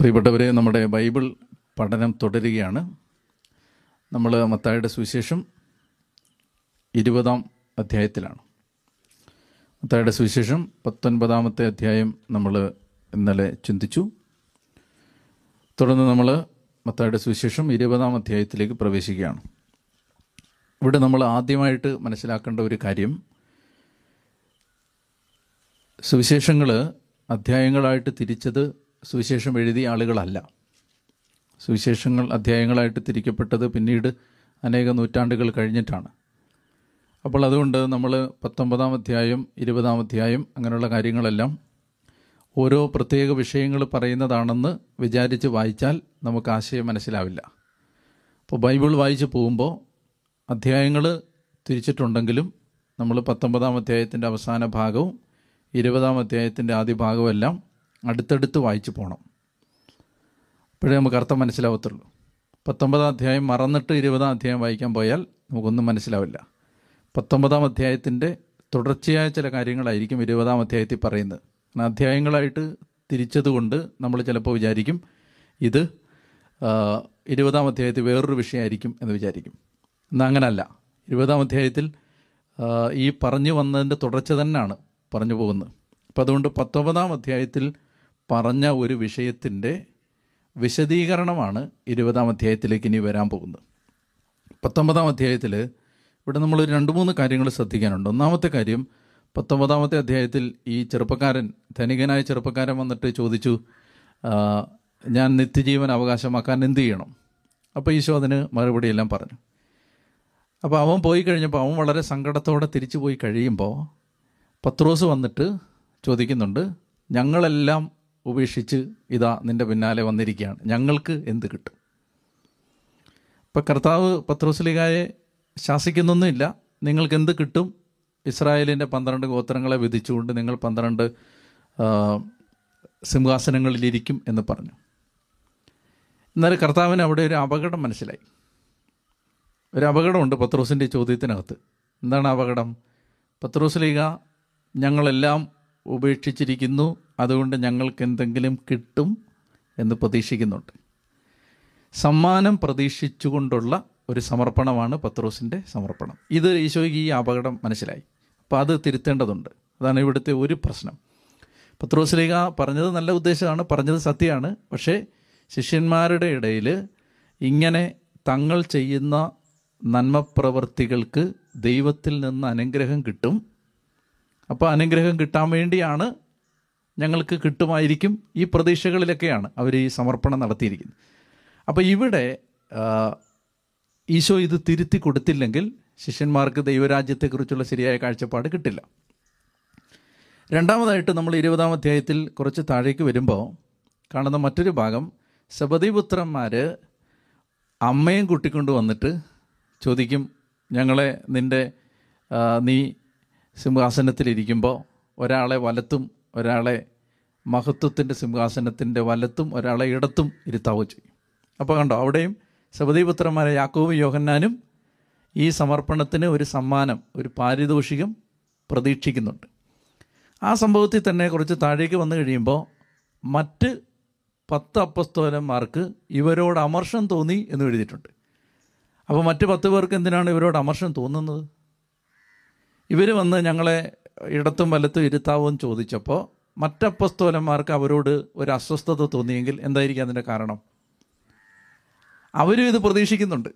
പ്രിയപ്പെട്ടവരെ നമ്മുടെ ബൈബിൾ പഠനം തുടരുകയാണ് നമ്മൾ മത്തായുടെ സുവിശേഷം ഇരുപതാം അധ്യായത്തിലാണ് മത്തായുടെ സുവിശേഷം പത്തൊൻപതാമത്തെ അധ്യായം നമ്മൾ ഇന്നലെ ചിന്തിച്ചു തുടർന്ന് നമ്മൾ മത്തായുടെ സുവിശേഷം ഇരുപതാം അധ്യായത്തിലേക്ക് പ്രവേശിക്കുകയാണ് ഇവിടെ നമ്മൾ ആദ്യമായിട്ട് മനസ്സിലാക്കേണ്ട ഒരു കാര്യം സുവിശേഷങ്ങൾ അധ്യായങ്ങളായിട്ട് തിരിച്ചത് സുവിശേഷം എഴുതിയ ആളുകളല്ല സുവിശേഷങ്ങൾ അധ്യായങ്ങളായിട്ട് തിരിക്കപ്പെട്ടത് പിന്നീട് അനേക നൂറ്റാണ്ടുകൾ കഴിഞ്ഞിട്ടാണ് അപ്പോൾ അതുകൊണ്ട് നമ്മൾ പത്തൊമ്പതാം അധ്യായം ഇരുപതാം അധ്യായം അങ്ങനെയുള്ള കാര്യങ്ങളെല്ലാം ഓരോ പ്രത്യേക വിഷയങ്ങൾ പറയുന്നതാണെന്ന് വിചാരിച്ച് വായിച്ചാൽ നമുക്ക് ആശയം മനസ്സിലാവില്ല അപ്പോൾ ബൈബിൾ വായിച്ച് പോകുമ്പോൾ അധ്യായങ്ങൾ തിരിച്ചിട്ടുണ്ടെങ്കിലും നമ്മൾ പത്തൊമ്പതാം അധ്യായത്തിൻ്റെ അവസാന ഭാഗവും ഇരുപതാം അധ്യായത്തിൻ്റെ ആദ്യ ഭാഗവും എല്ലാം അടുത്തടുത്ത് വായിച്ചു പോകണം അപ്പോഴേ നമുക്ക് അർത്ഥം മനസ്സിലാവത്തുള്ളൂ പത്തൊമ്പതാം അധ്യായം മറന്നിട്ട് ഇരുപതാം അധ്യായം വായിക്കാൻ പോയാൽ നമുക്കൊന്നും മനസ്സിലാവില്ല പത്തൊമ്പതാം അധ്യായത്തിൻ്റെ തുടർച്ചയായ ചില കാര്യങ്ങളായിരിക്കും ഇരുപതാം അധ്യായത്തിൽ പറയുന്നത് കാരണം അധ്യായങ്ങളായിട്ട് തിരിച്ചതുകൊണ്ട് നമ്മൾ ചിലപ്പോൾ വിചാരിക്കും ഇത് ആ, ഇരുപതാം അധ്യായത്തിൽ വേറൊരു വിഷയമായിരിക്കും എന്ന് വിചാരിക്കും എന്നാൽ അങ്ങനല്ല ഇരുപതാം അധ്യായത്തിൽ ആ, ഈ പറഞ്ഞു വന്നതിൻ്റെ തുടർച്ച തന്നെയാണ് പറഞ്ഞു പോകുന്നത് അപ്പം അതുകൊണ്ട് പത്തൊമ്പതാം അധ്യായത്തിൽ പറഞ്ഞ ഒരു വിഷയത്തിൻ്റെ വിശദീകരണമാണ് ഇരുപതാം അധ്യായത്തിലേക്ക് ഇനി വരാൻ പോകുന്നത് പത്തൊമ്പതാം അധ്യായത്തിൽ ഇവിടെ നമ്മൾ രണ്ട് മൂന്ന് കാര്യങ്ങൾ ശ്രദ്ധിക്കാനുണ്ട് ഒന്നാമത്തെ കാര്യം പത്തൊമ്പതാമത്തെ അധ്യായത്തിൽ ഈ ചെറുപ്പക്കാരൻ ധനികനായ ചെറുപ്പക്കാരൻ വന്നിട്ട് ചോദിച്ചു "ആ, ഞാൻ നിത്യജീവൻ അവകാശമാക്കാൻ എന്ത് ചെയ്യണം അപ്പോൾ ഈശോ അതിന് മറുപടിയെല്ലാം പറഞ്ഞു അപ്പോൾ അവൻ പോയി കഴിഞ്ഞപ്പോൾ അവൻ വളരെ സങ്കടത്തോടെ തിരിച്ചു പോയി കഴിയുമ്പോൾ പത്രോസ് വന്നിട്ട് ചോദിക്കുന്നുണ്ട് ഞങ്ങളെല്ലാം ഉപേക്ഷിച്ച് ഇതാ നിൻ്റെ പിന്നാലെ വന്നിരിക്കുകയാണ് ഞങ്ങൾക്ക് എന്ത് കിട്ടും ഇപ്പം കർത്താവ് പത്രോസ്ലികായെ ശാസിക്കുന്നൊന്നുമില്ല നിങ്ങൾക്ക് എന്ത് കിട്ടും ഇസ്രായേലിൻ്റെ പന്ത്രണ്ട് ഗോത്രങ്ങളെ വിധിച്ചുകൊണ്ട് നിങ്ങൾ പന്ത്രണ്ട് ആ, സിംഹാസനങ്ങളിലിരിക്കും എന്ന് പറഞ്ഞു എന്നാൽ കർത്താവിന് അവിടെ ഒരു അപകടം മനസ്സിലായി ഒരു അപകടമുണ്ട് പത്രോസിൻ്റെ ഈ ചോദ്യത്തിനകത്ത് എന്താണ് അപകടം പത്രോസ്ലീഗ ഞങ്ങളെല്ലാം ഉപേക്ഷിച്ചിരിക്കുന്നു അതുകൊണ്ട് ഞങ്ങൾക്ക് എന്തെങ്കിലും കിട്ടും എന്ന് പ്രതീക്ഷിക്കുന്നുണ്ട് സമ്മാനം പ്രതീക്ഷിച്ചുകൊണ്ടുള്ള ഒരു സമർപ്പണമാണ് പത്രോസിൻ്റെ സമർപ്പണം ഇത് ഈശോയ്ക്ക് ഈ അപകടം മനസ്സിലായി അപ്പോൾ അത് തിരുത്തേണ്ടതുണ്ട് അതാണ് ഇവിടുത്തെ ഒരു പ്രശ്നം പത്രോസ്ലീഗ പറഞ്ഞത് നല്ല ഉദ്ദേശമാണ് പറഞ്ഞത് സത്യമാണ് പക്ഷേ ശിഷ്യന്മാരുടെ ഇടയിൽ ഇങ്ങനെ തങ്ങൾ ചെയ്യുന്ന നന്മപ്രവർത്തികൾക്ക് ദൈവത്തിൽ നിന്ന് അനുഗ്രഹം കിട്ടും അപ്പോൾ അനുഗ്രഹം കിട്ടാൻ വേണ്ടിയാണ് ഞങ്ങൾക്ക് കിട്ടുമായിരിക്കും ഈ പ്രതീക്ഷകളിലൊക്കെയാണ് അവർ ഈ സമർപ്പണം നടത്തിയിരിക്കുന്നത് അപ്പോൾ ഇവിടെ ആ, ഈശോ ഇത് തിരുത്തി കൊടുത്തില്ലെങ്കിൽ ശിഷ്യന്മാർക്ക് ദൈവരാജ്യത്തെക്കുറിച്ചുള്ള ശരിയായ കാഴ്ചപ്പാട് കിട്ടില്ല രണ്ടാമതായിട്ട് നമ്മൾ ഇരുപതാം അധ്യായത്തിൽ കുറച്ച് താഴേക്ക് വരുമ്പോൾ കാണുന്ന മറ്റൊരു ഭാഗം സബതിപുത്രന്മാർ അമ്മയും കൂട്ടിക്കൊണ്ട് വന്നിട്ട് ചോദിക്കും ഞങ്ങളെ നിൻ്റെ ആ, നീ സിംഹാസനത്തിലിരിക്കുമ്പോൾ ഒരാളെ വലത്തും ഒരാളെ മഹത്വത്തിൻ്റെ സിംഹാസനത്തിൻ്റെ വലത്തും ഒരാളെ ഇടത്തും ഇരുത്താവോ ചെയ്യും അപ്പോൾ കണ്ടോ അവിടെയും സബദീപുത്രന്മാരെ യാക്കോബും യോഹന്നാനും ഈ സമർപ്പണത്തിന് ഒരു സമ്മാനം ഒരു പാരിതോഷികം പ്രതീക്ഷിക്കുന്നുണ്ട് ആ സംഭവത്തിൽ തന്നെ കുറച്ച് താഴേക്ക് വന്നു കഴിയുമ്പോൾ മറ്റ് പത്ത് അപ്പസ്തോലന്മാർക്ക് ഇവരോട് അമർഷം തോന്നി എന്ന് എഴുതിയിട്ടുണ്ട് അപ്പോൾ മറ്റ് പത്ത് പേർക്ക് എന്തിനാണ് ഇവരോട് അമർഷം തോന്നുന്നത് ഇവർ വന്ന് ഞങ്ങളെ ഇടത്തും വലത്തും ഇരുത്താവോ എന്ന് ചോദിച്ചപ്പോൾ മറ്റപ്പസ്തോലന്മാർക്ക് അവരോട് ഒരു അസ്വസ്ഥത തോന്നിയെങ്കിൽ എന്തായിരിക്കും അതിൻ്റെ കാരണം അവരും ഇത് പ്രതീക്ഷിക്കുന്നുണ്ട്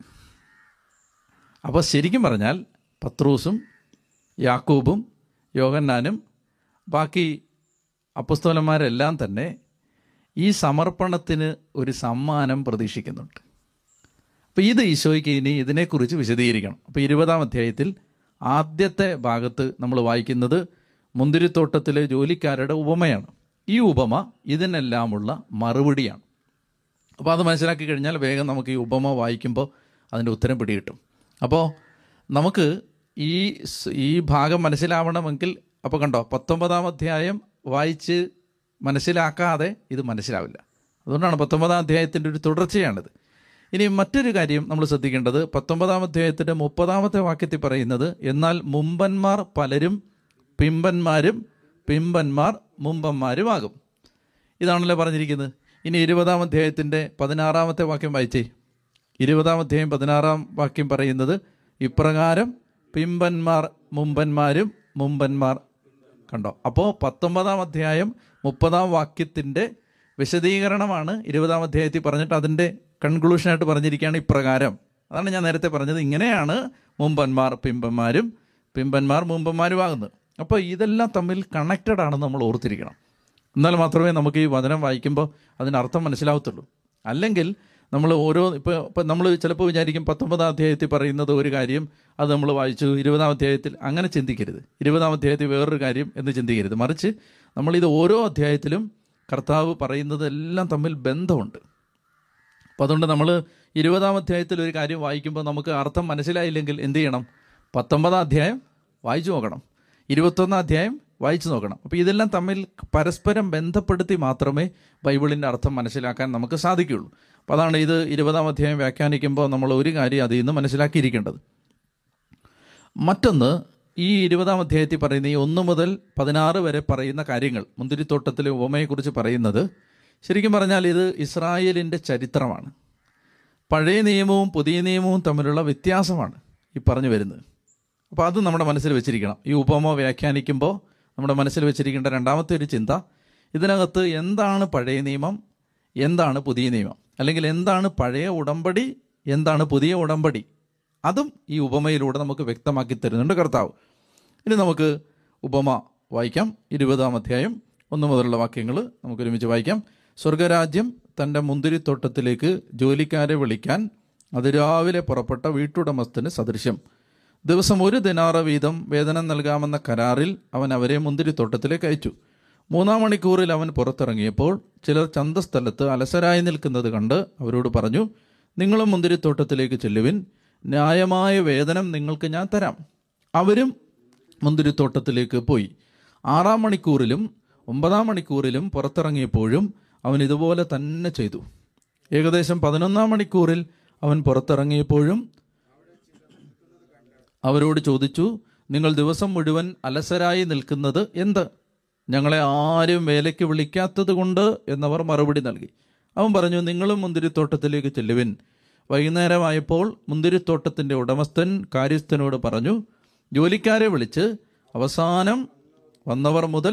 അപ്പോൾ ശരിക്കും പറഞ്ഞാൽ പത്രൂസും യാക്കൂബും യോഹന്നാനും ബാക്കി അപ്പസ്തോലന്മാരെല്ലാം തന്നെ ഈ സമർപ്പണത്തിന് ഒരു സമ്മാനം പ്രതീക്ഷിക്കുന്നുണ്ട് അപ്പോൾ ഇത് ഈശോയ്ക്ക് ഇനി ഇതിനെക്കുറിച്ച് വിശദീകരിക്കണം അപ്പോൾ ഇരുപതാം അധ്യായത്തിൽ ആദ്യത്തെ ഭാഗത്ത് നമ്മൾ വായിക്കുന്നത് മുന്തിരിത്തോട്ടത്തിലെ ജോലിക്കാരുടെ ഉപമയാണ് ഈ ഉപമ ഇതിനെല്ലാമുള്ള മറുപടിയാണ് അപ്പോൾ അത് മനസ്സിലാക്കി കഴിഞ്ഞാൽ വേഗം നമുക്ക് ഈ ഉപമ വായിക്കുമ്പോൾ അതിൻ്റെ ഉത്തരം പിടികിട്ടും അപ്പോൾ നമുക്ക് ഈ സ് ഈ ഭാഗം മനസ്സിലാവണമെങ്കിൽ അപ്പോൾ കണ്ടോ പത്തൊമ്പതാം അധ്യായം വായിച്ച് മനസ്സിലാക്കാതെ ഇത് മനസ്സിലാവില്ല അതുകൊണ്ടാണ് പത്തൊമ്പതാം അധ്യായത്തിൻ്റെ ഒരു തുടർച്ചയാണിത് ഇനി മറ്റൊരു കാര്യം നമ്മൾ ശ്രദ്ധിക്കേണ്ടത് പത്തൊമ്പതാം അധ്യായത്തിൻ്റെ മുപ്പതാമത്തെ വാക്യത്തിൽ പറയുന്നത് എന്നാൽ മുമ്പന്മാർ പലരും പിമ്പന്മാരും പിമ്പന്മാർ മുമ്പന്മാരുമാകും ഇതാണല്ലോ പറഞ്ഞിരിക്കുന്നത് ഇനി ഇരുപതാം അധ്യായത്തിൻ്റെ പതിനാറാമത്തെ വാക്യം വായിച്ചേ ഇരുപതാം അധ്യായം പതിനാറാം വാക്യം പറയുന്നത് ഇപ്രകാരം പിമ്പന്മാർ മുമ്പന്മാരും മുമ്പന്മാർ കണ്ടോ അപ്പോൾ പത്തൊമ്പതാം അധ്യായം മുപ്പതാം വാക്യത്തിൻ്റെ വിശദീകരണമാണ് ഇരുപതാം അധ്യായത്തിൽ പറഞ്ഞിട്ട് അതിൻ്റെ കൺക്ലൂഷനായിട്ട് പറഞ്ഞിരിക്കുകയാണ് ഇപ്രകാരം അതാണ് ഞാൻ നേരത്തെ പറഞ്ഞത് ഇങ്ങനെയാണ് മുമ്പന്മാർ പിമ്പന്മാരും പിമ്പന്മാർ മുമ്പന്മാരുമാകുന്നത് അപ്പോൾ ഇതെല്ലാം തമ്മിൽ കണക്റ്റഡ് ആണെന്ന് നമ്മൾ ഓർത്തിരിക്കണം എന്നാൽ മാത്രമേ നമുക്ക് ഈ വചനം വായിക്കുമ്പോൾ അതിനർത്ഥം മനസ്സിലാവത്തുള്ളൂ അല്ലെങ്കിൽ നമ്മൾ ഓരോ ഇപ്പോൾ ഇപ്പം നമ്മൾ ചിലപ്പോൾ വിചാരിക്കും പത്തൊമ്പതാം അധ്യായത്തിൽ പറയുന്നത് ഒരു കാര്യം അത് നമ്മൾ വായിച്ചു ഇരുപതാം അധ്യായത്തിൽ അങ്ങനെ ചിന്തിക്കരുത് ഇരുപതാം അധ്യായത്തിൽ വേറൊരു കാര്യം എന്ന് ചിന്തിക്കരുത് മറിച്ച് നമ്മളിത് ഓരോ അധ്യായത്തിലും കർത്താവ് പറയുന്നത് എല്ലാം തമ്മിൽ ബന്ധമുണ്ട് അപ്പോൾ അതുകൊണ്ട് നമ്മൾ ഇരുപതാം അധ്യായത്തിൽ ഒരു കാര്യം വായിക്കുമ്പോൾ നമുക്ക് അർത്ഥം മനസ്സിലായില്ലെങ്കിൽ എന്ത് ചെയ്യണം പത്തൊമ്പതാം അധ്യായം വായിച്ചു നോക്കണം ഇരുപത്തൊന്നാം അധ്യായം വായിച്ചു നോക്കണം അപ്പോൾ ഇതെല്ലാം തമ്മിൽ പരസ്പരം ബന്ധപ്പെടുത്തി മാത്രമേ ബൈബിളിൻ്റെ അർത്ഥം മനസ്സിലാക്കാൻ നമുക്ക് സാധിക്കുകയുള്ളൂ അപ്പോൾ അതാണ് ഇത് ഇരുപതാം അധ്യായം വ്യാഖ്യാനിക്കുമ്പോൾ നമ്മൾ ഒരു കാര്യം അതിൽ നിന്ന് മനസ്സിലാക്കിയിരിക്കേണ്ടത് മറ്റൊന്ന് ഈ ഇരുപതാം അധ്യായത്തിൽ പറയുന്ന ഈ ഒന്ന് മുതൽ പതിനാറ് വരെ പറയുന്ന കാര്യങ്ങൾ മുന്തിരിത്തോട്ടത്തിലെ ഉപമയെക്കുറിച്ച് പറയുന്നത് ശരിക്കും പറഞ്ഞാൽ ഇത് ഇസ്രായേലിൻ്റെ ചരിത്രമാണ് പഴയ നിയമവും പുതിയ നിയമവും തമ്മിലുള്ള വ്യത്യാസമാണ് ഈ പറഞ്ഞു വരുന്നത് അപ്പോൾ അത് നമ്മുടെ മനസ്സിൽ വെച്ചിരിക്കണം ഈ ഉപമ വ്യാഖ്യാനിക്കുമ്പോൾ നമ്മുടെ മനസ്സിൽ വെച്ചിരിക്കേണ്ട രണ്ടാമത്തെ ഒരു ചിന്ത ഇതിനകത്ത് എന്താണ് പഴയ നിയമം എന്താണ് പുതിയ നിയമം അല്ലെങ്കിൽ എന്താണ് പഴയ ഉടമ്പടി എന്താണ് പുതിയ ഉടമ്പടി അതും ഈ ഉപമയിലൂടെ നമുക്ക് വ്യക്തമാക്കി തരുന്നുണ്ട് കർത്താവ് ഇനി നമുക്ക് ഉപമ വായിക്കാം ഇരുപതാം അധ്യായം ഒന്ന് മുതലുള്ള വാക്യങ്ങൾ നമുക്ക് ഒരുമിച്ച് വായിക്കാം സ്വർഗരാജ്യം തൻ്റെ മുന്തിരിത്തോട്ടത്തിലേക്ക് ജോലിക്കാരെ വിളിക്കാൻ അതിരാവിലെ പുറപ്പെട്ട വീട്ടുടമസ്ഥന് സദൃശ്യം ദിവസം ഒരു ദിനാറ വീതം വേതനം നൽകാമെന്ന കരാറിൽ അവൻ അവരെ മുന്തിരിത്തോട്ടത്തിലേക്ക് അയച്ചു മൂന്നാം മണിക്കൂറിൽ അവൻ പുറത്തിറങ്ങിയപ്പോൾ ചിലർ ചന്തസ്ഥലത്ത് അലസരായി നിൽക്കുന്നത് കണ്ട് അവരോട് പറഞ്ഞു നിങ്ങളും മുന്തിരിത്തോട്ടത്തിലേക്ക് ചെല്ലുവിൻ ന്യായമായ വേതനം നിങ്ങൾക്ക് ഞാൻ തരാം അവരും മുന്തിരിത്തോട്ടത്തിലേക്ക് പോയി ആറാം മണിക്കൂറിലും ഒമ്പതാം മണിക്കൂറിലും പുറത്തിറങ്ങിയപ്പോഴും അവൻ ഇതുപോലെ തന്നെ ചെയ്തു ഏകദേശം പതിനൊന്നാം മണിക്കൂറിൽ അവൻ പുറത്തിറങ്ങിയപ്പോഴും അവരോട് ചോദിച്ചു നിങ്ങൾ ദിവസം മുഴുവൻ അലസരായി നിൽക്കുന്നത് എന്ത് ഞങ്ങളെ ആരും വേലയ്ക്ക് വിളിക്കാത്തത് കൊണ്ട് എന്നവർ മറുപടി നൽകി അവൻ പറഞ്ഞു നിങ്ങളും മുന്തിരിത്തോട്ടത്തിലേക്ക് ചെല്ലുവിൻ വൈകുന്നേരമായപ്പോൾ മുന്തിരിത്തോട്ടത്തിൻ്റെ ഉടമസ്ഥൻ കാര്യസ്ഥനോട് പറഞ്ഞു ജോലിക്കാരെ വിളിച്ച് അവസാനം വന്നവർ മുതൽ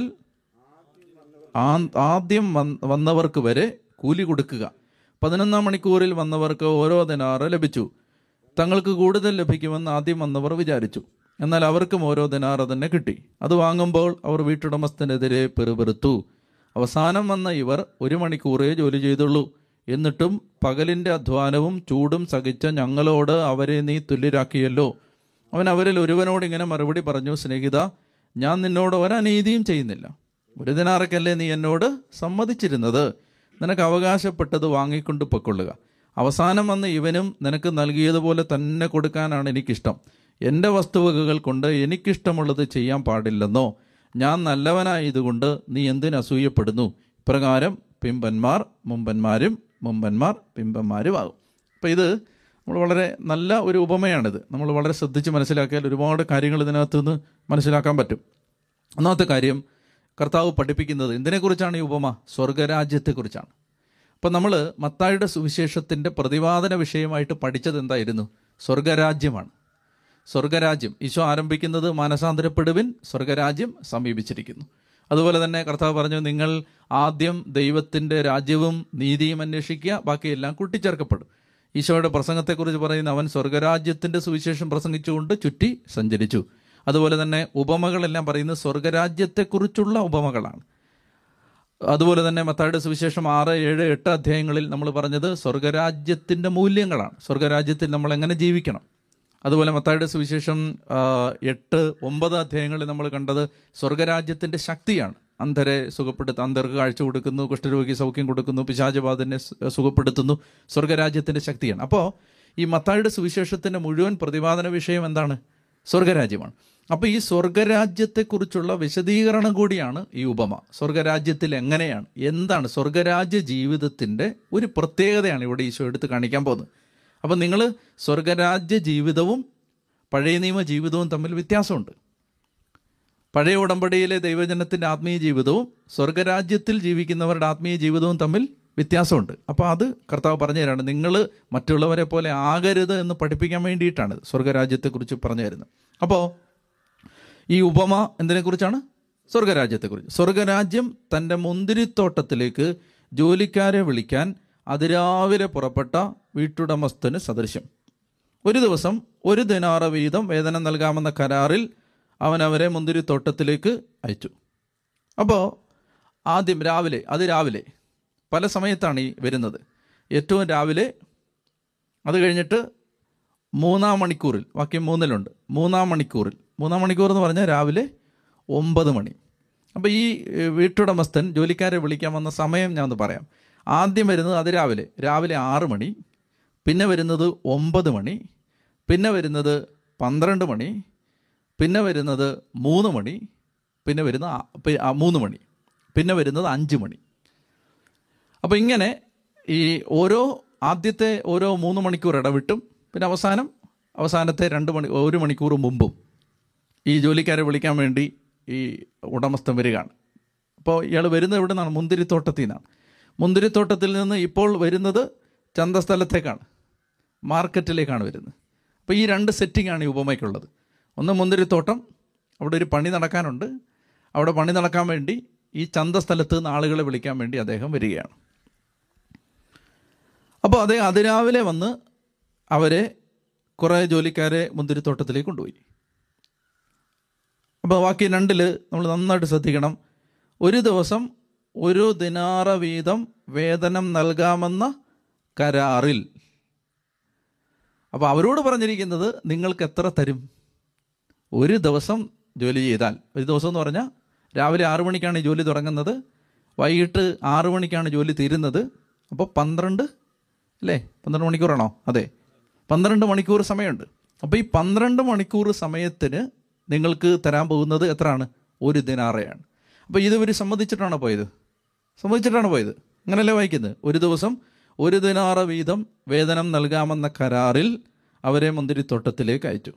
ആ- ആദ്യം വന്ന- വന്നവർക്ക് വരെ കൂലി കൊടുക്കുക പതിനൊന്നാം മണിക്കൂറിൽ വന്നവർക്ക് ഓരോ ദിനാറ് ലഭിച്ചു തങ്ങൾക്ക് കൂടുതൽ ലഭിക്കുമെന്ന് ആദ്യം വന്നവർ വിചാരിച്ചു എന്നാൽ അവർക്കും ഓരോ ദിനാറ് തന്നെ കിട്ടി അത് വാങ്ങുമ്പോൾ അവർ വീട്ടുടമസ്ഥനെതിരെ പെറുപെറുത്തു അവസാനം വന്ന ഇവർ ഒരു മണിക്കൂറേ ജോലി ചെയ്തുള്ളൂ എന്നിട്ടും പകലിൻ്റെ അധ്വാനവും ചൂടും സഹിച്ച ഞങ്ങളോട് അവരെ നീ തുല്യരാക്കിയല്ലോ അവൻ അവരിൽ ഒരുവനോട് ഇങ്ങനെ മറുപടി പറഞ്ഞു സ്നേഹിത ഞാൻ നിന്നോട് ഒരനീതിയും ചെയ്യുന്നില്ല ഒരു ദിനാറക്കല്ലേ നീ എന്നോട് സമ്മതിച്ചിരുന്നത് നിനക്ക് അവകാശപ്പെട്ടത് വാങ്ങിക്കൊണ്ട് പൊക്കൊള്ളുക അവസാനം വന്ന് ഇവനും നിനക്ക് നൽകിയതുപോലെ തന്നെ കൊടുക്കാനാണ് എനിക്കിഷ്ടം എൻ്റെ വസ്തുവകകൾ കൊണ്ട് എനിക്കിഷ്ടമുള്ളത് ചെയ്യാൻ പാടില്ലെന്നോ ഞാൻ നല്ലവനായതുകൊണ്ട് നീ എന്തിന് അസൂയപ്പെടുന്നു ഇപ്രകാരം പിമ്പന്മാർ മുമ്പന്മാരും മുമ്പന്മാർ പിമ്പന്മാരുമാകും അപ്പം ഇത് നമ്മൾ വളരെ നല്ല ഒരു ഉപമയാണിത് നമ്മൾ വളരെ ശ്രദ്ധിച്ച് മനസ്സിലാക്കിയാൽ ഒരുപാട് കാര്യങ്ങൾ ഇതിനകത്ത് നിന്ന് മനസ്സിലാക്കാൻ പറ്റും ഒന്നാമത്തെ കാര്യം കർത്താവ് പഠിപ്പിക്കുന്നത് എന്തിനെക്കുറിച്ചാണ് ഈ ഉപമ സ്വർഗരാജ്യത്തെക്കുറിച്ചാണ് അപ്പം നമ്മൾ മത്തായുടെ സുവിശേഷത്തിൻ്റെ പ്രതിപാദന വിഷയമായിട്ട് പഠിച്ചത് എന്തായിരുന്നു സ്വർഗരാജ്യമാണ് സ്വർഗരാജ്യം ഈശോ ആരംഭിക്കുന്നത് മാനസാന്തരപ്പെടുവിൻ സ്വർഗരാജ്യം സമീപിച്ചിരിക്കുന്നു അതുപോലെ തന്നെ കർത്താവ് പറഞ്ഞു നിങ്ങൾ ആദ്യം ദൈവത്തിൻ്റെ രാജ്യവും നീതിയും അന്വേഷിക്കുക ബാക്കിയെല്ലാം കൂട്ടിച്ചേർക്കപ്പെടും ഈശോയുടെ പ്രസംഗത്തെക്കുറിച്ച് പറയുന്ന അവൻ സ്വർഗരാജ്യത്തിൻ്റെ സുവിശേഷം പ്രസംഗിച്ചുകൊണ്ട് ചുറ്റി സഞ്ചരിച്ചു അതുപോലെ തന്നെ ഉപമകളെല്ലാം പറയുന്നത് സ്വർഗരാജ്യത്തെക്കുറിച്ചുള്ള ഉപമകളാണ് അതുപോലെ തന്നെ മത്തായുടെ സുവിശേഷം ആറ് ഏഴ് എട്ട് അധ്യായങ്ങളിൽ നമ്മൾ പറഞ്ഞത് സ്വർഗരാജ്യത്തിൻ്റെ മൂല്യങ്ങളാണ് സ്വർഗരാജ്യത്തിൽ നമ്മൾ എങ്ങനെ ജീവിക്കണം അതുപോലെ മത്തായുടെ സുവിശേഷം ആ, എട്ട് ഒമ്പത് അധ്യായങ്ങളിൽ നമ്മൾ കണ്ടത് സ്വർഗരാജ്യത്തിൻ്റെ ശക്തിയാണ് അന്ധരെ സുഖപ്പെടുത്ത അന്ധർക്ക് കാഴ്ച കൊടുക്കുന്നു കുഷ്ഠരോഗി സൗഖ്യം കൊടുക്കുന്നു പിശാചബാധനെ സു- സുഖപ്പെടുത്തുന്നു സ്വർഗരാജ്യത്തിൻ്റെ ശക്തിയാണ് അപ്പോൾ ഈ മത്തായുടെ സുവിശേഷത്തിൻ്റെ മുഴുവൻ പ്രതിപാദന വിഷയം എന്താണ് സ്വർഗരാജ്യമാണ് അപ്പോൾ ഈ സ്വർഗരാജ്യത്തെക്കുറിച്ചുള്ള വിശദീകരണം കൂടിയാണ് ഈ ഉപമ സ്വർഗരാജ്യത്തിൽ എങ്ങനെയാണ് എന്താണ് സ്വർഗരാജ്യ ജീവിതത്തിൻ്റെ ഒരു പ്രത്യേകതയാണ് ഇവിടെ ഈശോ എടുത്ത് കാണിക്കാൻ പോകുന്നത് അപ്പം നിങ്ങൾ സ്വർഗരാജ്യ ജീവിതവും പഴയ നിയമ ജീവിതവും തമ്മിൽ വ്യത്യാസമുണ്ട് പഴയ ഉടമ്പടിയിലെ ദൈവജനത്തിൻ്റെ ആത്മീയ ജീവിതവും സ്വർഗരാജ്യത്തിൽ ജീവിക്കുന്നവരുടെ ആത്മീയ ജീവിതവും തമ്മിൽ വ്യത്യാസമുണ്ട് അപ്പോൾ അത് കർത്താവ് പറഞ്ഞു തരാണ് നിങ്ങൾ മറ്റുള്ളവരെ പോലെ ആകരുത് എന്ന് പഠിപ്പിക്കാൻ വേണ്ടിയിട്ടാണ് സ്വർഗരാജ്യത്തെക്കുറിച്ച് പറഞ്ഞു തരുന്നത് അപ്പോൾ ഈ ഉപമ എന്തിനെക്കുറിച്ചാണ് സ്വർഗരാജ്യത്തെക്കുറിച്ച് സ്വർഗരാജ്യം തൻ്റെ മുന്തിരിത്തോട്ടത്തിലേക്ക് ജോലിക്കാരെ വിളിക്കാൻ അതിരാവിലെ പുറപ്പെട്ട വീട്ടുടമസ്ഥന് സദൃശ്യം ഒരു ദിവസം ഒരു ദിനാറ വീതം വേതനം നൽകാമെന്ന കരാറിൽ അവൻ അവരെ മുന്തിരിത്തോട്ടത്തിലേക്ക് അയച്ചു അപ്പോൾ ആദ്യം രാവിലെ അത് രാവിലെ പല സമയത്താണ് ഈ വരുന്നത് ഏറ്റവും രാവിലെ അത് കഴിഞ്ഞിട്ട് മൂന്നാം മണിക്കൂറിൽ വാക്യം മൂന്നിലുണ്ട് മൂന്നാം മണിക്കൂറിൽ മൂന്നാം മണിക്കൂർ എന്ന് പറഞ്ഞാൽ രാവിലെ ഒമ്പത് മണി അപ്പോൾ ഈ ഏഹ്, വീട്ടുടമസ്ഥൻ ജോലിക്കാരെ വിളിക്കാൻ വന്ന സമയം ഞാൻ ഒന്ന് പറയാം ആദ്യം വരുന്നത് അത് രാവിലെ രാവിലെ ആറ് മണി പിന്നെ വരുന്നത് ഒമ്പത് മണി പിന്നെ വരുന്നത് പന്ത്രണ്ട് മണി പിന്നെ വരുന്നത് മൂന്ന് മണി പിന്നെ വരുന്ന ആ- പി- ആ, മൂന്ന് മണി പിന്നെ വരുന്നത് അഞ്ച് മണി അപ്പോൾ ഇങ്ങനെ ഈ ഓരോ ആദ്യത്തെ ഓരോ മൂന്ന് മണിക്കൂർ ഇടവിട്ടും പിന്നെ അവസാനം അവസാനത്തെ രണ്ട് മണി ഒരു മണിക്കൂർ മുമ്പും ഈ ജോലിക്കാരെ വിളിക്കാൻ വേണ്ടി ഈ ഉടമസ്ഥൻ വരികയാണ് അപ്പോൾ ഇയാൾ വരുന്നത് എവിടെ നിന്നാണ് മുന്തിരിത്തോട്ടത്തിൽ നിന്നാണ് മുന്തിരിത്തോട്ടത്തിൽ നിന്ന് ഇപ്പോൾ വരുന്നത് ചന്തസ്ഥലത്തേക്കാണ് മാർക്കറ്റിലേക്കാണ് വരുന്നത് അപ്പോൾ ഈ രണ്ട് സെറ്റിംഗാണ് ഈ ഉപമയ്ക്കുള്ളത് ഒന്ന് മുന്തിരിത്തോട്ടം അവിടെ ഒരു പണി നടക്കാനുണ്ട് അവിടെ പണി നടക്കാൻ വേണ്ടി ഈ ചന്തസ്ഥലത്ത് നിന്ന് ആളുകളെ വിളിക്കാൻ വേണ്ടി അദ്ദേഹം വരികയാണ് അപ്പോൾ അദ്ദേഹം അതിരാവിലെ വന്ന് അവരെ കുറേ ജോലിക്കാരെ മുന്തിരിത്തോട്ടത്തിലേക്ക് കൊണ്ടുപോയി അപ്പോൾ ബാക്കി രണ്ടിൽ നമ്മൾ നന്നായിട്ട് ശ്രദ്ധിക്കണം ഒരു ദിവസം ഒരു ദിനാറ വീതം വേതനം നൽകാമെന്ന കരാറിൽ അപ്പോൾ അവരോട് പറഞ്ഞിരിക്കുന്നത് നിങ്ങൾക്ക് എത്ര തരും ഒരു ദിവസം ജോലി ചെയ്താൽ ഒരു ദിവസം എന്ന് പറഞ്ഞാൽ രാവിലെ ആറു മണിക്കാണ് ഈ ജോലി തുടങ്ങുന്നത് വൈകിട്ട് ആറു മണിക്കാണ് ജോലി തീരുന്നത് അപ്പോൾ പന്ത്രണ്ട് അല്ലേ പന്ത്രണ്ട് മണിക്കൂറാണോ അതെ പന്ത്രണ്ട് മണിക്കൂർ സമയമുണ്ട് അപ്പോൾ ഈ പന്ത്രണ്ട് മണിക്കൂർ സമയത്തിന് നിങ്ങൾക്ക് തരാൻ പോകുന്നത് എത്രയാണ് ഒരു ദിനാറയാണ് അപ്പോൾ ഇത് ഇവർ സമ്മതിച്ചിട്ടാണോ പോയത് സമ്മതിച്ചിട്ടാണ് പോയത് അങ്ങനല്ലേ വായിക്കുന്നത് ഒരു ദിവസം ഒരു ദിനാറ വീതം വേതനം നൽകാമെന്ന കരാറിൽ അവരെ മുന്തിരിത്തോട്ടത്തിലേക്ക് അയച്ചു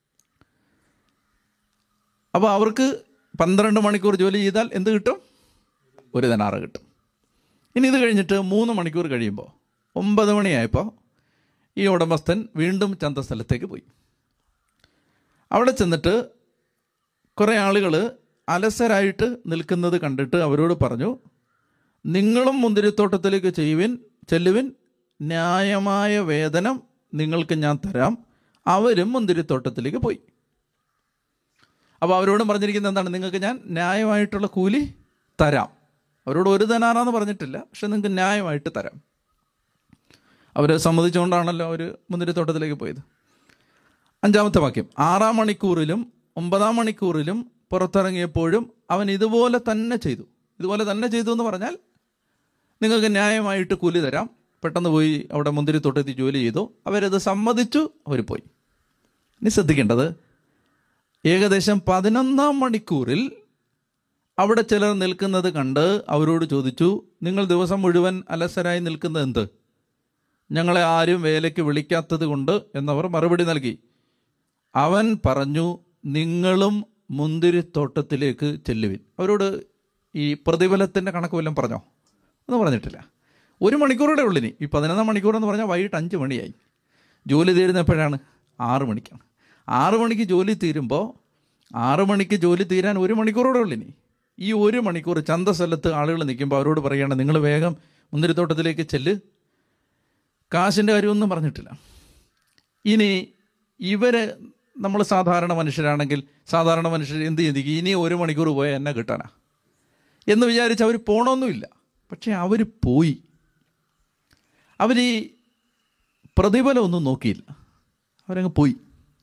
അപ്പോൾ അവർക്ക് പന്ത്രണ്ട് മണിക്കൂർ ജോലി ചെയ്താൽ എന്ത് കിട്ടും ഒരു ദിനാറ് കിട്ടും ഇനി ഇത് കഴിഞ്ഞിട്ട് മൂന്ന് മണിക്കൂർ കഴിയുമ്പോൾ ഒമ്പത് മണിയായപ്പോൾ ഈ ഉടമസ്ഥൻ വീണ്ടും ചന്തസ്ഥലത്തേക്ക് പോയി അവിടെ ചെന്നിട്ട് കുറേ ആളുകൾ അലസരായിട്ട് നിൽക്കുന്നത് കണ്ടിട്ട് അവരോട് പറഞ്ഞു നിങ്ങളും മുന്തിരിത്തോട്ടത്തിലേക്ക് ചെയ്യുവിൻ ചെല്ലുവിൻ ന്യായമായ വേതനം നിങ്ങൾക്ക് ഞാൻ തരാം അവരും മുന്തിരിത്തോട്ടത്തിലേക്ക് പോയി അപ്പോൾ അവരോടും പറഞ്ഞിരിക്കുന്നത് എന്താണ് നിങ്ങൾക്ക് ഞാൻ ന്യായമായിട്ടുള്ള കൂലി തരാം അവരോട് ഒരു ധനാറാന്ന് പറഞ്ഞിട്ടില്ല പക്ഷെ നിങ്ങൾക്ക് ന്യായമായിട്ട് തരാം അവർ സമ്മതിച്ചുകൊണ്ടാണല്ലോ അവർ മുന്തിരിത്തോട്ടത്തിലേക്ക് പോയത് അഞ്ചാമത്തെ വാക്യം ആറാം മണിക്കൂറിലും ഒമ്പതാം മണിക്കൂറിലും പുറത്തിറങ്ങിയപ്പോഴും അവൻ ഇതുപോലെ തന്നെ ചെയ്തു ഇതുപോലെ തന്നെ ചെയ്തു എന്ന് പറഞ്ഞാൽ നിങ്ങൾക്ക് ന്യായമായിട്ട് കൂലി തരാം പെട്ടെന്ന് പോയി അവിടെ മുന്തിരിത്തോട്ടത്തിൽ ജോലി ചെയ്തു അവരത് സമ്മതിച്ചു അവർ പോയി ഇനി ശ്രദ്ധിക്കേണ്ടത് ഏകദേശം പതിനൊന്നാം മണിക്കൂറിൽ അവിടെ ചിലർ നിൽക്കുന്നത് കണ്ട് അവരോട് ചോദിച്ചു നിങ്ങൾ ദിവസം മുഴുവൻ അലസരായി നിൽക്കുന്നത് എന്ത് ഞങ്ങളെ ആരും വേലയ്ക്ക് വിളിക്കാത്തത് കൊണ്ട് എന്നവർ മറുപടി നൽകി അവൻ പറഞ്ഞു നിങ്ങളും മുന്തിരിത്തോട്ടത്തിലേക്ക് ചെല്ലുവിൻ അവരോട് ഈ പ്രതിഫലത്തിൻ്റെ കണക്ക് വല്ലതും പറഞ്ഞോ ഒന്നും പറഞ്ഞിട്ടില്ല ഒരു മണിക്കൂറുടെ ഉള്ളിനി ഈ പതിനൊന്നാം മണിക്കൂർ എന്ന് പറഞ്ഞാൽ വൈകിട്ട് അഞ്ച് മണിയായി ജോലി തീരുന്ന എപ്പോഴാണ് ആറ് മണിക്കാണ് ആറ് മണിക്ക് ജോലി തീരുമ്പോൾ ആറ് മണിക്ക് ജോലി തീരാൻ ഒരു മണിക്കൂറോടെ ഉള്ളിനി ഈ ഒരു മണിക്കൂർ ചന്തസ്ഥലത്ത് ആളുകൾ നിൽക്കുമ്പോൾ അവരോട് പറയുകയാണ് നിങ്ങൾ വേഗം മുന്തിരിത്തോട്ടത്തിലേക്ക് ചെല്ല് കാശിൻ്റെ കാര്യമൊന്നും പറഞ്ഞിട്ടില്ല ഇനി ഇവര് നമ്മൾ സാധാരണ മനുഷ്യരാണെങ്കിൽ സാധാരണ മനുഷ്യർ എന്ത് ചിന്തിക്കും ഇനി ഒരു മണിക്കൂർ പോയാൽ എന്നെ കിട്ടാനാ എന്ന് വിചാരിച്ച് അവർ പോകണമെന്നുമില്ല പക്ഷേ അവർ പോയി അവർ ഈ പ്രതിഫലമൊന്നും നോക്കിയില്ല അവരങ്ങ് പോയി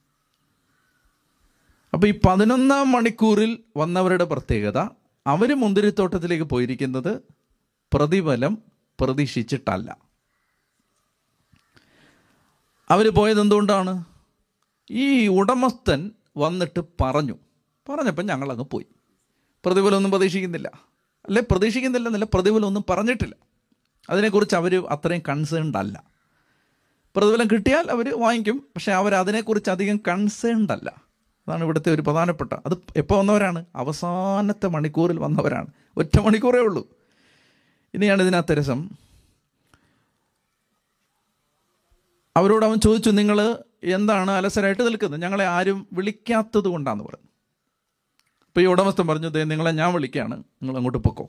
അപ്പോൾ ഈ പതിനൊന്നാം മണിക്കൂറിൽ വന്നവരുടെ പ്രത്യേകത അവർ മുന്തിരിത്തോട്ടത്തിലേക്ക് പോയിരിക്കുന്നത് പ്രതിഫലം പ്രതീക്ഷിച്ചിട്ടല്ല അവർ പോയത് എന്തുകൊണ്ടാണ് ഈ ഉടമസ്ഥൻ വന്നിട്ട് പറഞ്ഞു പറഞ്ഞപ്പോൾ ഞങ്ങളങ്ങ് പോയി പ്രതിഫലമൊന്നും പ്രതീക്ഷിക്കുന്നില്ല അല്ലെ പ്രതീക്ഷിക്കുന്നില്ലെന്നല്ല പ്രതിഫലമൊന്നും പറഞ്ഞിട്ടില്ല അതിനെക്കുറിച്ച് അവർ അത്രയും കൺസേൺഡ് അല്ല പ്രതിഫലം കിട്ടിയാൽ അവർ വാങ്ങിക്കും പക്ഷേ അവർ അതിനെക്കുറിച്ച് അധികം കൺസേൺഡ് അല്ല അതാണ് ഇവിടുത്തെ ഒരു പ്രധാനപ്പെട്ട അത് എപ്പോൾ വന്നവരാണ് അവസാനത്തെ മണിക്കൂറിൽ വന്നവരാണ് ഒറ്റ മണിക്കൂറേ ഉള്ളൂ ഇനിയാണ് ഇതിനകത്ത് രസം അവരോട് അവൻ ചോദിച്ചു നിങ്ങൾ എന്താണ് അലസരായിട്ട് നിൽക്കുന്നത് ഞങ്ങളെ ആരും വിളിക്കാത്തത് കൊണ്ടാന്ന് പറഞ്ഞു അപ്പോൾ ഈ ഉടമസ്ഥൻ പറഞ്ഞു ദേ നിങ്ങളെ ഞാൻ വിളിക്കുകയാണ് നിങ്ങൾ അങ്ങോട്ട് പൊക്കോ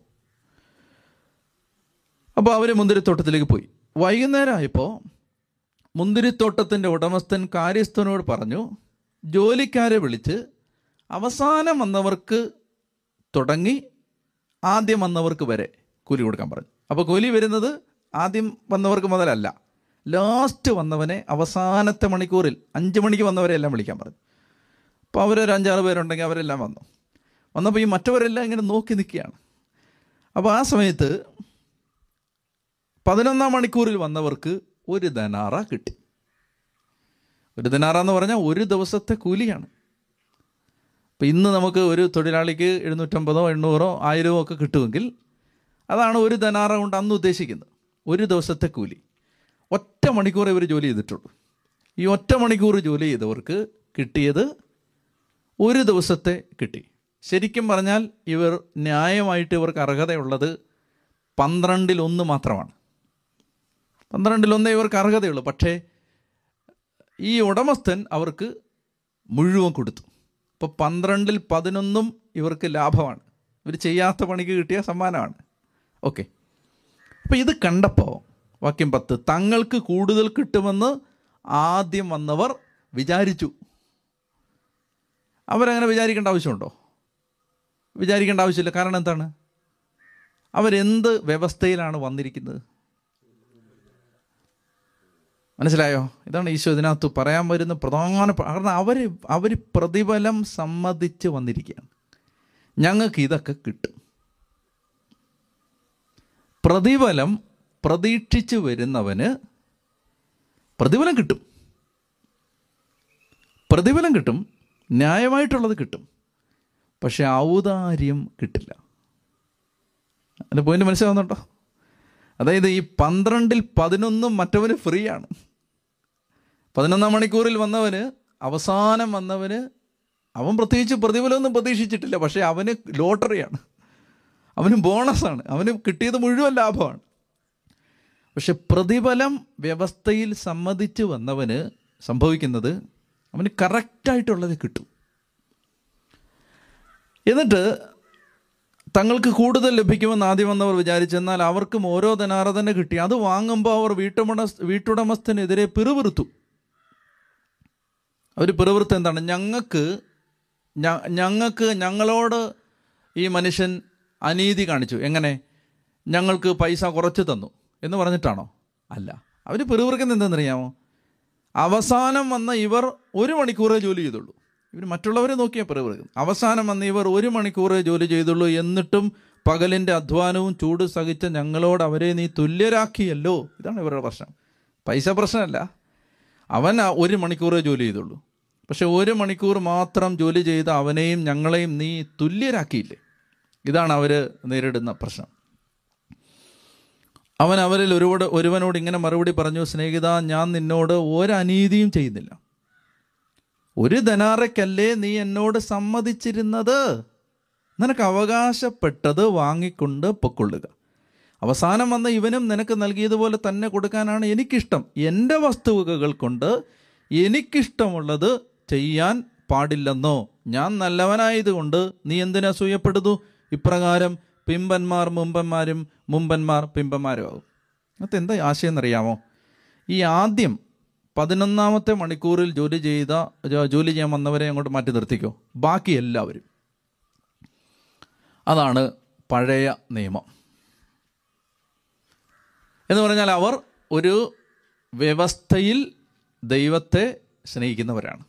അപ്പോൾ അവർ മുന്തിരിത്തോട്ടത്തിലേക്ക് പോയി വൈകുന്നേരമായപ്പോൾ മുന്തിരിത്തോട്ടത്തിൻ്റെ ഉടമസ്ഥൻ കാര്യസ്ഥനോട് പറഞ്ഞു ജോലിക്കാരെ വിളിച്ച് അവസാനം വന്നവർക്ക് തുടങ്ങി ആദ്യം വന്നവർക്ക് വരെ കൂലി കൊടുക്കാൻ പറഞ്ഞു അപ്പോൾ കൂലി വരുന്നത് ആദ്യം വന്നവർക്ക് മുതലല്ല ലാസ്റ്റ് വന്നവനെ അവസാനത്തെ മണിക്കൂറിൽ അഞ്ച് മണിക്ക് വന്നവരെ എല്ലാം വിളിക്കാൻ പറഞ്ഞു അപ്പോൾ അവരൊരു അഞ്ചാറ് പേരുണ്ടെങ്കിൽ അവരെല്ലാം വന്നു വന്നപ്പോൾ ഈ മറ്റവരെല്ലാം ഇങ്ങനെ നോക്കി നിൽക്കുകയാണ് അപ്പോൾ ആ സമയത്ത് പതിനൊന്നാം മണിക്കൂറിൽ വന്നവർക്ക് ഒരു ധനാറ കിട്ടി ഒരു ധനാറ എന്ന് പറഞ്ഞാൽ ഒരു ദിവസത്തെ കൂലിയാണ് അപ്പം ഇന്ന് നമുക്ക് ഒരു തൊഴിലാളിക്ക് എഴുന്നൂറ്റമ്പതോ എണ്ണൂറോ ആയിരമോ ഒക്കെ കിട്ടുമെങ്കിൽ അതാണ് ഒരു ധനാറ കൊണ്ട് അന്ന് ഉദ്ദേശിക്കുന്നത് ഒരു ദിവസത്തെ കൂലി ഒറ്റ മണിക്കൂർ ഇവർ ജോലി ചെയ്തിട്ടുള്ളൂ ഈ ഒറ്റ മണിക്കൂർ ജോലി ചെയ്തവർക്ക് കിട്ടിയത് ഒരു ദിവസത്തെ കിട്ടി ശരിക്കും പറഞ്ഞാൽ ഇവർ ന്യായമായിട്ട് ഇവർക്ക് അർഹതയുള്ളത് പന്ത്രണ്ടിൽ ഒന്ന് മാത്രമാണ് പന്ത്രണ്ടിൽ ഒന്നേ ഇവർക്ക് അർഹതയുള്ളൂ പക്ഷേ ഈ ഉടമസ്ഥൻ അവർക്ക് മുഴുവൻ കൊടുത്തു അപ്പോൾ പന്ത്രണ്ടിൽ പതിനൊന്നും ഇവർക്ക് ലാഭമാണ് ഇവർ ചെയ്യാത്ത പണിക്ക് കിട്ടിയ സമ്മാനമാണ് ഓക്കെ അപ്പോൾ ഇത് കണ്ടപ്പോൾ വാക്യം പത്ത് തങ്ങൾക്ക് കൂടുതൽ കിട്ടുമെന്ന് ആദ്യം വന്നവർ വിചാരിച്ചു അവരങ്ങനെ വിചാരിക്കേണ്ട ആവശ്യമുണ്ടോ വിചാരിക്കേണ്ട ആവശ്യമില്ല കാരണം എന്താണ് അവരെന്ത് വ്യവസ്ഥയിലാണ് വന്നിരിക്കുന്നത് മനസ്സിലായോ ഇതാണ് ഈശോ ഇതിനകത്ത് പറയാൻ വരുന്ന പ്രധാന കാരണം അവർ അവർ പ്രതിഫലം സമ്മതിച്ച് വന്നിരിക്കുകയാണ് ഞങ്ങൾക്ക് ഇതൊക്കെ കിട്ടും പ്രതിഫലം പ്രതീക്ഷിച്ച് വരുന്നവന് പ്രതിഫലം കിട്ടും പ്രതിഫലം കിട്ടും ന്യായമായിട്ടുള്ളത് കിട്ടും പക്ഷെ ഔദാര്യം കിട്ടില്ല അതിൻ്റെ പോയിന്റ് മനസ്സിലാവുന്നുണ്ടോ അതായത് ഈ പന്ത്രണ്ടിൽ പതിനൊന്നും മറ്റവന് ഫ്രീ ആണ് പതിനൊന്നാം മണിക്കൂറിൽ വന്നവന് അവസാനം വന്നവന് അവൻ പ്രത്യേകിച്ച് പ്രതിഫലമൊന്നും പ്രതീക്ഷിച്ചിട്ടില്ല പക്ഷേ അവന് ലോട്ടറിയാണ് അവന് ബോണസാണ് അവന് കിട്ടിയത് മുഴുവൻ ലാഭമാണ് പക്ഷെ പ്രതിഫലം വ്യവസ്ഥയിൽ സമ്മതിച്ച് വന്നവന് സംഭവിക്കുന്നത് അവന് കറക്റ്റായിട്ടുള്ളത് കിട്ടും എന്നിട്ട് തങ്ങൾക്ക് കൂടുതൽ ലഭിക്കുമെന്ന് ആദ്യം വന്നവർ വിചാരിച്ചെന്നാൽ അവർക്കും ഓരോ ധനാറ തന്നെ കിട്ടി അത് വാങ്ങുമ്പോൾ അവർ വീട്ടുടമ വീട്ടുടമസ്ഥനെതിരെ പിറുപിറുത്തു അവർ പിറുപിറുത്ത് എന്താണ് ഞങ്ങൾക്ക് ഞങ്ങൾക്ക് ഞങ്ങളോട് ഈ മനുഷ്യൻ അനീതി കാണിച്ചു എങ്ങനെ ഞങ്ങൾക്ക് പൈസ കുറച്ച് തന്നു എന്ന് പറഞ്ഞിട്ടാണോ അല്ല അവർ പിറുപിറുക്കുന്നത് എന്തെന്നറിയാമോ അവസാനം വന്ന ഇവർ ഒരു മണിക്കൂറേ ജോലി ചെയ്തുള്ളൂ ഇവർ മറ്റുള്ളവരെ നോക്കിയാൽ പിറവിറക്കും അവസാനം വന്ന് ഇവർ ഒരു മണിക്കൂറേ ജോലി ചെയ്തുള്ളൂ എന്നിട്ടും പകലിൻ്റെ അധ്വാനവും ചൂട് സഹിച്ച ഞങ്ങളോട് അവരെ നീ തുല്യരാക്കിയല്ലോ ഇതാണ് ഇവരുടെ പ്രശ്നം പൈസ പ്രശ്നമല്ല അവൻ ഒരു മണിക്കൂറേ ജോലി ചെയ്തുള്ളൂ പക്ഷെ ഒരു മണിക്കൂർ മാത്രം ജോലി ചെയ്ത അവനെയും ഞങ്ങളെയും നീ തുല്യരാക്കിയില്ലേ ഇതാണ് അവർ നേരിടുന്ന പ്രശ്നം അവൻ അവരിൽ ഒരുപാട് ഒരുവനോട് ഇങ്ങനെ മറുപടി പറഞ്ഞു സ്നേഹിത ഞാൻ നിന്നോട് ഒരനീതിയും ചെയ്യുന്നില്ല ഒരു ധനാറയ്ക്കല്ലേ നീ എന്നോട് സമ്മതിച്ചിരുന്നത് നിനക്ക് അവകാശപ്പെട്ടത് വാങ്ങിക്കൊണ്ട് പൊക്കൊള്ളുക അവസാനം വന്ന ഇവനും നിനക്ക് നൽകിയതുപോലെ തന്നെ കൊടുക്കാനാണ് എനിക്കിഷ്ടം എൻ്റെ വസ്തുവകകൾ കൊണ്ട് എനിക്കിഷ്ടമുള്ളത് ചെയ്യാൻ പാടില്ലെന്നോ ഞാൻ നല്ലവനായതുകൊണ്ട് നീ എന്തിനാ അസൂയപ്പെടുന്നു ഇപ്രകാരം പിമ്പന്മാർ മുമ്പന്മാരും മുമ്പന്മാർ പിമ്പന്മാരും ആകും അത് എന്താ ആശയം എന്നറിയാമോ ഈ ആദ്യം പതിനൊന്നാമത്തെ മണിക്കൂറിൽ ജോലി ചെയ്ത ജോലി ചെയ്യാൻ വന്നവരെ അങ്ങോട്ട് മാറ്റി നിർത്തിക്കോ ബാക്കി എല്ലാവരും അതാണ് പഴയ നിയമം എന്ന് പറഞ്ഞാൽ അവർ ഒരു വ്യവസ്ഥയിൽ ദൈവത്തെ സ്നേഹിക്കുന്നവരാണ്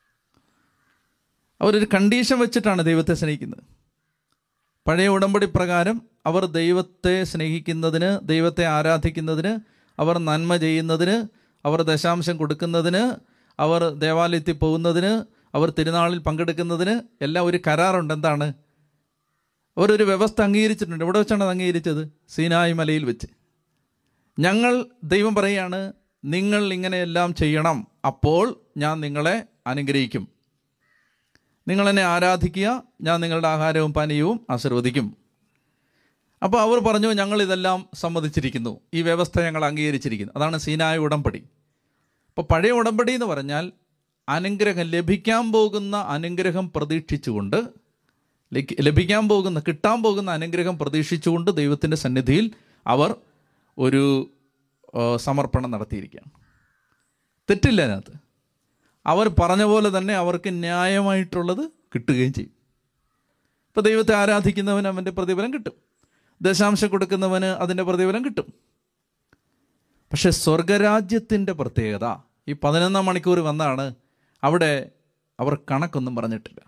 അവരൊരു കണ്ടീഷൻ വെച്ചിട്ടാണ് ദൈവത്തെ സ്നേഹിക്കുന്നത് പഴയ ഉടമ്പടി പ്രകാരം അവർ ദൈവത്തെ സ്നേഹിക്കുന്നതിന് ദൈവത്തെ ആരാധിക്കുന്നതിന് അവർ നന്മ ചെയ്യുന്നതിന് അവർ ദശാംശം കൊടുക്കുന്നതിന് അവർ ദേവാലയത്തിൽ പോകുന്നതിന് അവർ തിരുനാളിൽ പങ്കെടുക്കുന്നതിന് എല്ലാം ഒരു കരാറുണ്ട് എന്താണ് അവരൊരു വ്യവസ്ഥ അംഗീകരിച്ചിട്ടുണ്ട് എവിടെ വെച്ചാണ് അത് അംഗീകരിച്ചത് സീനായി മലയിൽ വെച്ച് ഞങ്ങൾ ദൈവം പറയുകയാണ് നിങ്ങൾ ഇങ്ങനെയെല്ലാം ചെയ്യണം അപ്പോൾ ഞാൻ നിങ്ങളെ അനുഗ്രഹിക്കും നിങ്ങൾ എന്നെ ആരാധിക്കുക ഞാൻ നിങ്ങളുടെ ആഹാരവും പാനീയവും ആശീർവദിക്കും അപ്പോൾ അവർ പറഞ്ഞു ഞങ്ങൾ ഇതെല്ലാം സമ്മതിച്ചിരിക്കുന്നു ഈ വ്യവസ്ഥ ഞങ്ങൾ അംഗീകരിച്ചിരിക്കുന്നു അതാണ് സീനായ ഉടമ്പടി അപ്പോൾ പഴയ ഉടമ്പടി എന്ന് പറഞ്ഞാൽ അനുഗ്രഹം ലഭിക്കാൻ പോകുന്ന അനുഗ്രഹം പ്രതീക്ഷിച്ചുകൊണ്ട് ലഭി- ലഭിക്കാൻ പോകുന്ന കിട്ടാൻ പോകുന്ന അനുഗ്രഹം പ്രതീക്ഷിച്ചുകൊണ്ട് ദൈവത്തിൻ്റെ സന്നിധിയിൽ അവർ ഒരു ആ, സമർപ്പണം നടത്തിയിരിക്കുകയാണ് തെറ്റില്ല അതിനകത്ത് അവർ പറഞ്ഞ പോലെ തന്നെ അവർക്ക് ന്യായമായിട്ടുള്ളത് കിട്ടുകയും ചെയ്യും ഇപ്പോൾ ദൈവത്തെ ആരാധിക്കുന്നവന് അവൻ്റെ പ്രതിഫലം കിട്ടും ദശാംശം കൊടുക്കുന്നവന് അതിൻ്റെ പ്രതിഫലം കിട്ടും പക്ഷെ സ്വർഗരാജ്യത്തിൻ്റെ പ്രത്യേകത ഈ പതിനൊന്നാം മണിക്കൂർ വന്നാണ് അവിടെ അവർ കണക്കൊന്നും പറഞ്ഞിട്ടില്ല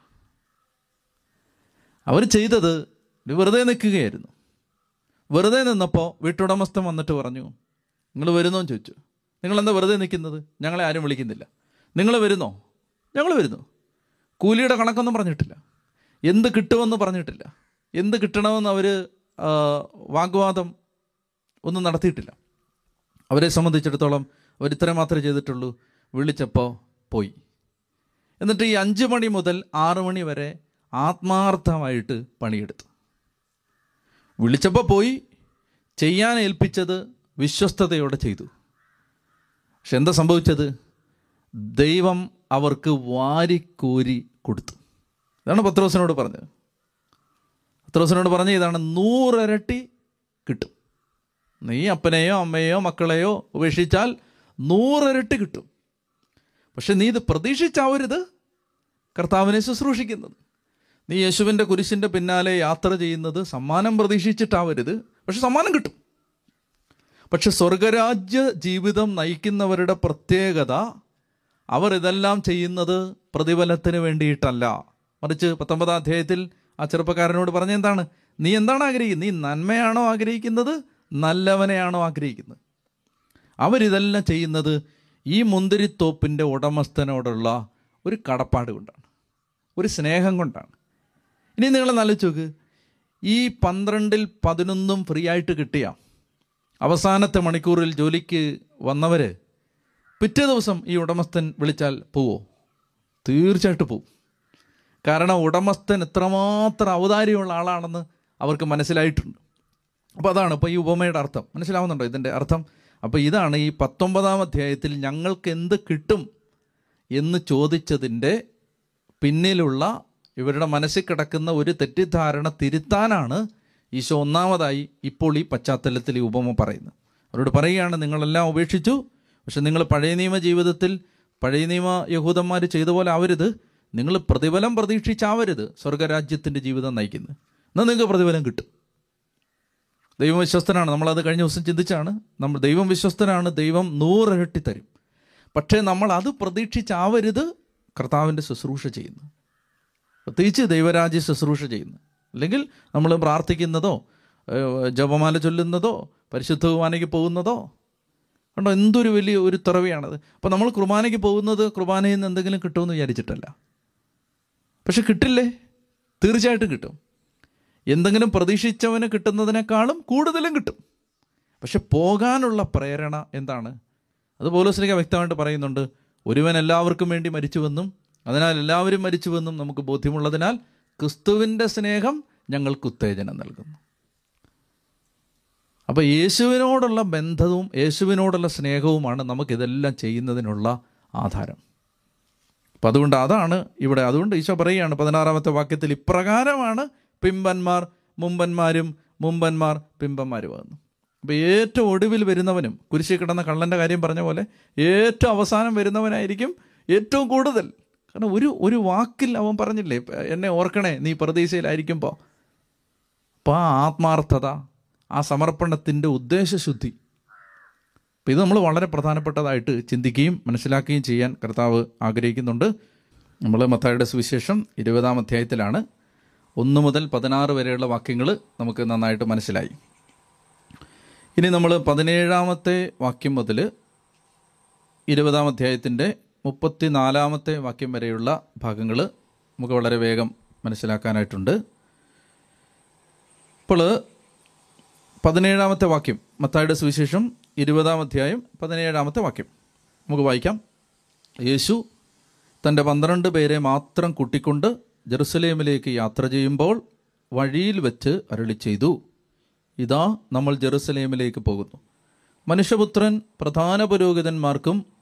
അവർ ചെയ്തത് ഒരു വെറുതെ നിൽക്കുകയായിരുന്നു വെറുതെ നിന്നപ്പോൾ വീട്ടുടമസ്ഥൻ വന്നിട്ട് പറഞ്ഞു നിങ്ങൾ വരുന്നോ എന്ന് ചോദിച്ചു നിങ്ങളെന്താ വെറുതെ നിൽക്കുന്നത് ഞങ്ങളെ ആരും വിളിക്കുന്നില്ല നിങ്ങൾ വരുന്നോ ഞങ്ങൾ വരുന്നു കൂലിയുടെ കണക്കൊന്നും പറഞ്ഞിട്ടില്ല എന്ത് കിട്ടുമെന്ന് പറഞ്ഞിട്ടില്ല എന്ത് കിട്ടണമെന്ന് അവർ വാഗ്വാദം ഒന്നും നടത്തിയിട്ടില്ല അവരെ സംബന്ധിച്ചിടത്തോളം അവർ ഇത്ര മാത്രമേ ചെയ്തിട്ടുള്ളൂ വിളിച്ചപ്പോൾ പോയി എന്നിട്ട് ഈ അഞ്ച് മണി മുതൽ ആറ് മണി വരെ ആത്മാർത്ഥമായിട്ട് പണിയെടുത്തു വിളിച്ചപ്പോൾ പോയി ചെയ്യാൻ ഏൽപ്പിച്ചത് വിശ്വസ്തയോടെ ചെയ്തു പക്ഷെ എന്താ സംഭവിച്ചത് ദൈവം അവർക്ക് വാരിക്കോരി കൊടുത്തു ഇതാണ് പത്രോസിനോട് പറഞ്ഞത് പത്രോസിനോട് പറഞ്ഞ ഇതാണ് നൂറരട്ടി കിട്ടും നീ അപ്പനെയോ അമ്മയെയോ മക്കളെയോ ഉപേക്ഷിച്ചാൽ നൂറരട്ടി കിട്ടും പക്ഷെ നീ ഇത് പ്രതീക്ഷിച്ചാവരുത് കർത്താവിനെ ശുശ്രൂഷിക്കുന്നത് നീ യേശുവിൻ്റെ കുരിശിൻ്റെ പിന്നാലെ യാത്ര ചെയ്യുന്നത് സമ്മാനം പ്രതീക്ഷിച്ചിട്ടാവരുത് പക്ഷെ സമ്മാനം കിട്ടും പക്ഷെ സ്വർഗരാജ്യ ജീവിതം നയിക്കുന്നവരുടെ പ്രത്യേകത അവർ ഇതെല്ലാം ചെയ്യുന്നത് പ്രതിഫലത്തിന് വേണ്ടിയിട്ടല്ല മറിച്ച് പത്തൊമ്പതാം അധ്യായത്തിൽ ആ ചെറുപ്പക്കാരനോട് പറഞ്ഞ എന്താണ് നീ എന്താണ് ആഗ്രഹിക്കുന്നത് നീ നന്മയാണോ ആഗ്രഹിക്കുന്നത് നല്ലവനെയാണോ ആഗ്രഹിക്കുന്നത് അവരിതെല്ലാം ചെയ്യുന്നത് ഈ മുന്തിരിത്തോപ്പിൻ്റെ ഉടമസ്ഥനോടുള്ള ഒരു കടപ്പാട് കൊണ്ടാണ് ഒരു സ്നേഹം കൊണ്ടാണ് ഇനി നിങ്ങൾ ആലോചിച്ച് നോക്ക് ഈ പന്ത്രണ്ടിൽ പതിനൊന്നും ഫ്രീ ആയിട്ട് കിട്ടിയ അവസാനത്തെ മണിക്കൂറിൽ ജോലിക്ക് വന്നവർ പിറ്റേ ദിവസം ഈ ഉടമസ്ഥൻ വിളിച്ചാൽ പോവോ തീർച്ചയായിട്ടും പോവും കാരണം ഉടമസ്ഥൻ എത്രമാത്രം ഔദാര്യമുള്ള ആളാണെന്ന് അവർക്ക് മനസ്സിലായിട്ടുണ്ട് അപ്പോൾ അതാണ് ഇപ്പോൾ ഈ ഉപമയുടെ അർത്ഥം മനസ്സിലാവുന്നുണ്ടോ ഇതിൻ്റെ അർത്ഥം അപ്പോൾ ഇതാണ് ഈ പത്തൊമ്പതാം അധ്യായത്തിൽ ഞങ്ങൾക്ക് എന്ത് കിട്ടും എന്ന് ചോദിച്ചതിൻ്റെ പിന്നിലുള്ള ഇവരുടെ മനസ്സിൽ കിടക്കുന്ന ഒരു തെറ്റിദ്ധാരണ തിരുത്താനാണ് ഈശോ ഒന്നാമതായി ഇപ്പോൾ ഈ പശ്ചാത്തലത്തിൽ ഈ ഉപമ പറയുന്നത് അവരോട് പറയുകയാണ് നിങ്ങളെല്ലാം ഉപേക്ഷിച്ചു പക്ഷെ നിങ്ങൾ പഴയ നിയമ ജീവിതത്തിൽ പഴയ നിയമ യഹൂദന്മാർ ചെയ്ത പോലെ ആവരുത് നിങ്ങൾ പ്രതിഫലം പ്രതീക്ഷിച്ചാവരുത് സ്വർഗരാജ്യത്തിൻ്റെ ജീവിതം നയിക്കുന്നത് എന്നാൽ നിങ്ങൾക്ക് പ്രതിഫലം കിട്ടും ദൈവം വിശ്വസ്തനാണ് നമ്മളത് കഴിഞ്ഞ ദിവസം ചിന്തിച്ചാണ് നമ്മൾ ദൈവം വിശ്വസ്തനാണ് ദൈവം നൂറിരട്ടി തരും പക്ഷേ നമ്മൾ അത് പ്രതീക്ഷിച്ചാവരുത് കർത്താവിൻ്റെ ശുശ്രൂഷ ചെയ്യുന്നു പ്രത്യേകിച്ച് ദൈവരാജ്യ ശുശ്രൂഷ ചെയ്യുന്നു അല്ലെങ്കിൽ നമ്മൾ പ്രാർത്ഥിക്കുന്നതോ ഏഹ്, ജപമാല ചൊല്ലുന്നതോ പരിശുദ്ധ കുർബാനയ്ക്ക് പോകുന്നതോ കണ്ടോ എന്തൊരു വലിയ ഒരു തുറവിയാണത് അപ്പോൾ നമ്മൾ കുർബാനയ്ക്ക് പോകുന്നത് കുർബാനയിൽ നിന്ന് എന്തെങ്കിലും കിട്ടുമെന്ന് വിചാരിച്ചിട്ടല്ല പക്ഷെ കിട്ടില്ലേ തീർച്ചയായിട്ടും കിട്ടും എന്തെങ്കിലും പ്രതീക്ഷിച്ചവന് കിട്ടുന്നതിനേക്കാളും കൂടുതലും കിട്ടും പക്ഷെ പോകാനുള്ള പ്രേരണ എന്താണ് അത് പോലീസിലേക്ക് വ്യക്തമായിട്ട് പറയുന്നുണ്ട് ഒരുവൻ എല്ലാവർക്കും വേണ്ടി മരിച്ചുവെന്നും അതിനാൽ എല്ലാവരും മരിച്ചുവെന്നും നമുക്ക് ബോധ്യമുള്ളതിനാൽ ക്രിസ്തുവിൻ്റെ സ്നേഹം ഞങ്ങൾക്ക് ഉത്തേജനം നൽകുന്നു അപ്പോൾ യേശുവിനോടുള്ള ബന്ധവും യേശുവിനോടുള്ള സ്നേഹവുമാണ് നമുക്കിതെല്ലാം ചെയ്യുന്നതിനുള്ള ആധാരം അപ്പം അതുകൊണ്ട് അതാണ് ഇവിടെ അതുകൊണ്ട് ഈശോ പറയുകയാണ് പതിനാറാമത്തെ വാക്യത്തിൽ ഇപ്രകാരമാണ് പിമ്പന്മാർ മുമ്പന്മാരും മുമ്പന്മാർ പിമ്പന്മാരുമാകുന്നു അപ്പോൾ ഏറ്റവും ഒടുവിൽ വരുന്നവനും കുരിശിൽ കിടന്ന കള്ളൻ്റെ കാര്യം പറഞ്ഞ പോലെ ഏറ്റവും അവസാനം വരുന്നവനായിരിക്കും ഏറ്റവും കൂടുതൽ കാരണം ഒരു ഒരു വാക്കിൽ അവൻ പറഞ്ഞില്ലേ എന്നെ ഓർക്കണേ നീ പ്രതീക്ഷയിലായിരിക്കുമ്പോൾ അപ്പോൾ ആ ആത്മാർത്ഥത ആ സമർപ്പണത്തിൻ്റെ ഉദ്ദേശശുദ്ധി അപ്പോൾ ഇത് നമ്മൾ വളരെ പ്രധാനപ്പെട്ടതായിട്ട് ചിന്തിക്കുകയും മനസ്സിലാക്കുകയും ചെയ്യാൻ കർത്താവ് ആഗ്രഹിക്കുന്നുണ്ട് നമ്മൾ മത്തായുടെ സുവിശേഷം ഇരുപതാം അധ്യായത്തിലാണ് ഒന്ന് മുതൽ പതിനാറ് വരെയുള്ള വാക്യങ്ങൾ നമുക്ക് നന്നായിട്ട് മനസ്സിലായി ഇനി നമ്മൾ പതിനേഴാമത്തെ വാക്യം മുതൽ ഇരുപതാം അധ്യായത്തിൻ്റെ മുപ്പത്തി നാലാമത്തെ വാക്യം വരെയുള്ള ഭാഗങ്ങൾ നമുക്ക് വളരെ വേഗം മനസ്സിലാക്കാനായിട്ടുണ്ട് ഇപ്പോൾ പതിനേഴാമത്തെ വാക്യം മത്തായുടെ സുവിശേഷം ഇരുപതാം അധ്യായം പതിനേഴാമത്തെ വാക്യം നമുക്ക് വായിക്കാം യേശു തൻ്റെ പന്ത്രണ്ട് പേരെ മാത്രം കൂട്ടിക്കൊണ്ട് ജെറുസലേമിലേക്ക് യാത്ര ചെയ്യുമ്പോൾ വഴിയിൽ വെച്ച് അരളി ചെയ്തു ഇതാ നമ്മൾ ജെറുസലേമിലേക്ക് പോകുന്നു മനുഷ്യപുത്രൻ പ്രധാന പുരോഹിതന്മാർക്കും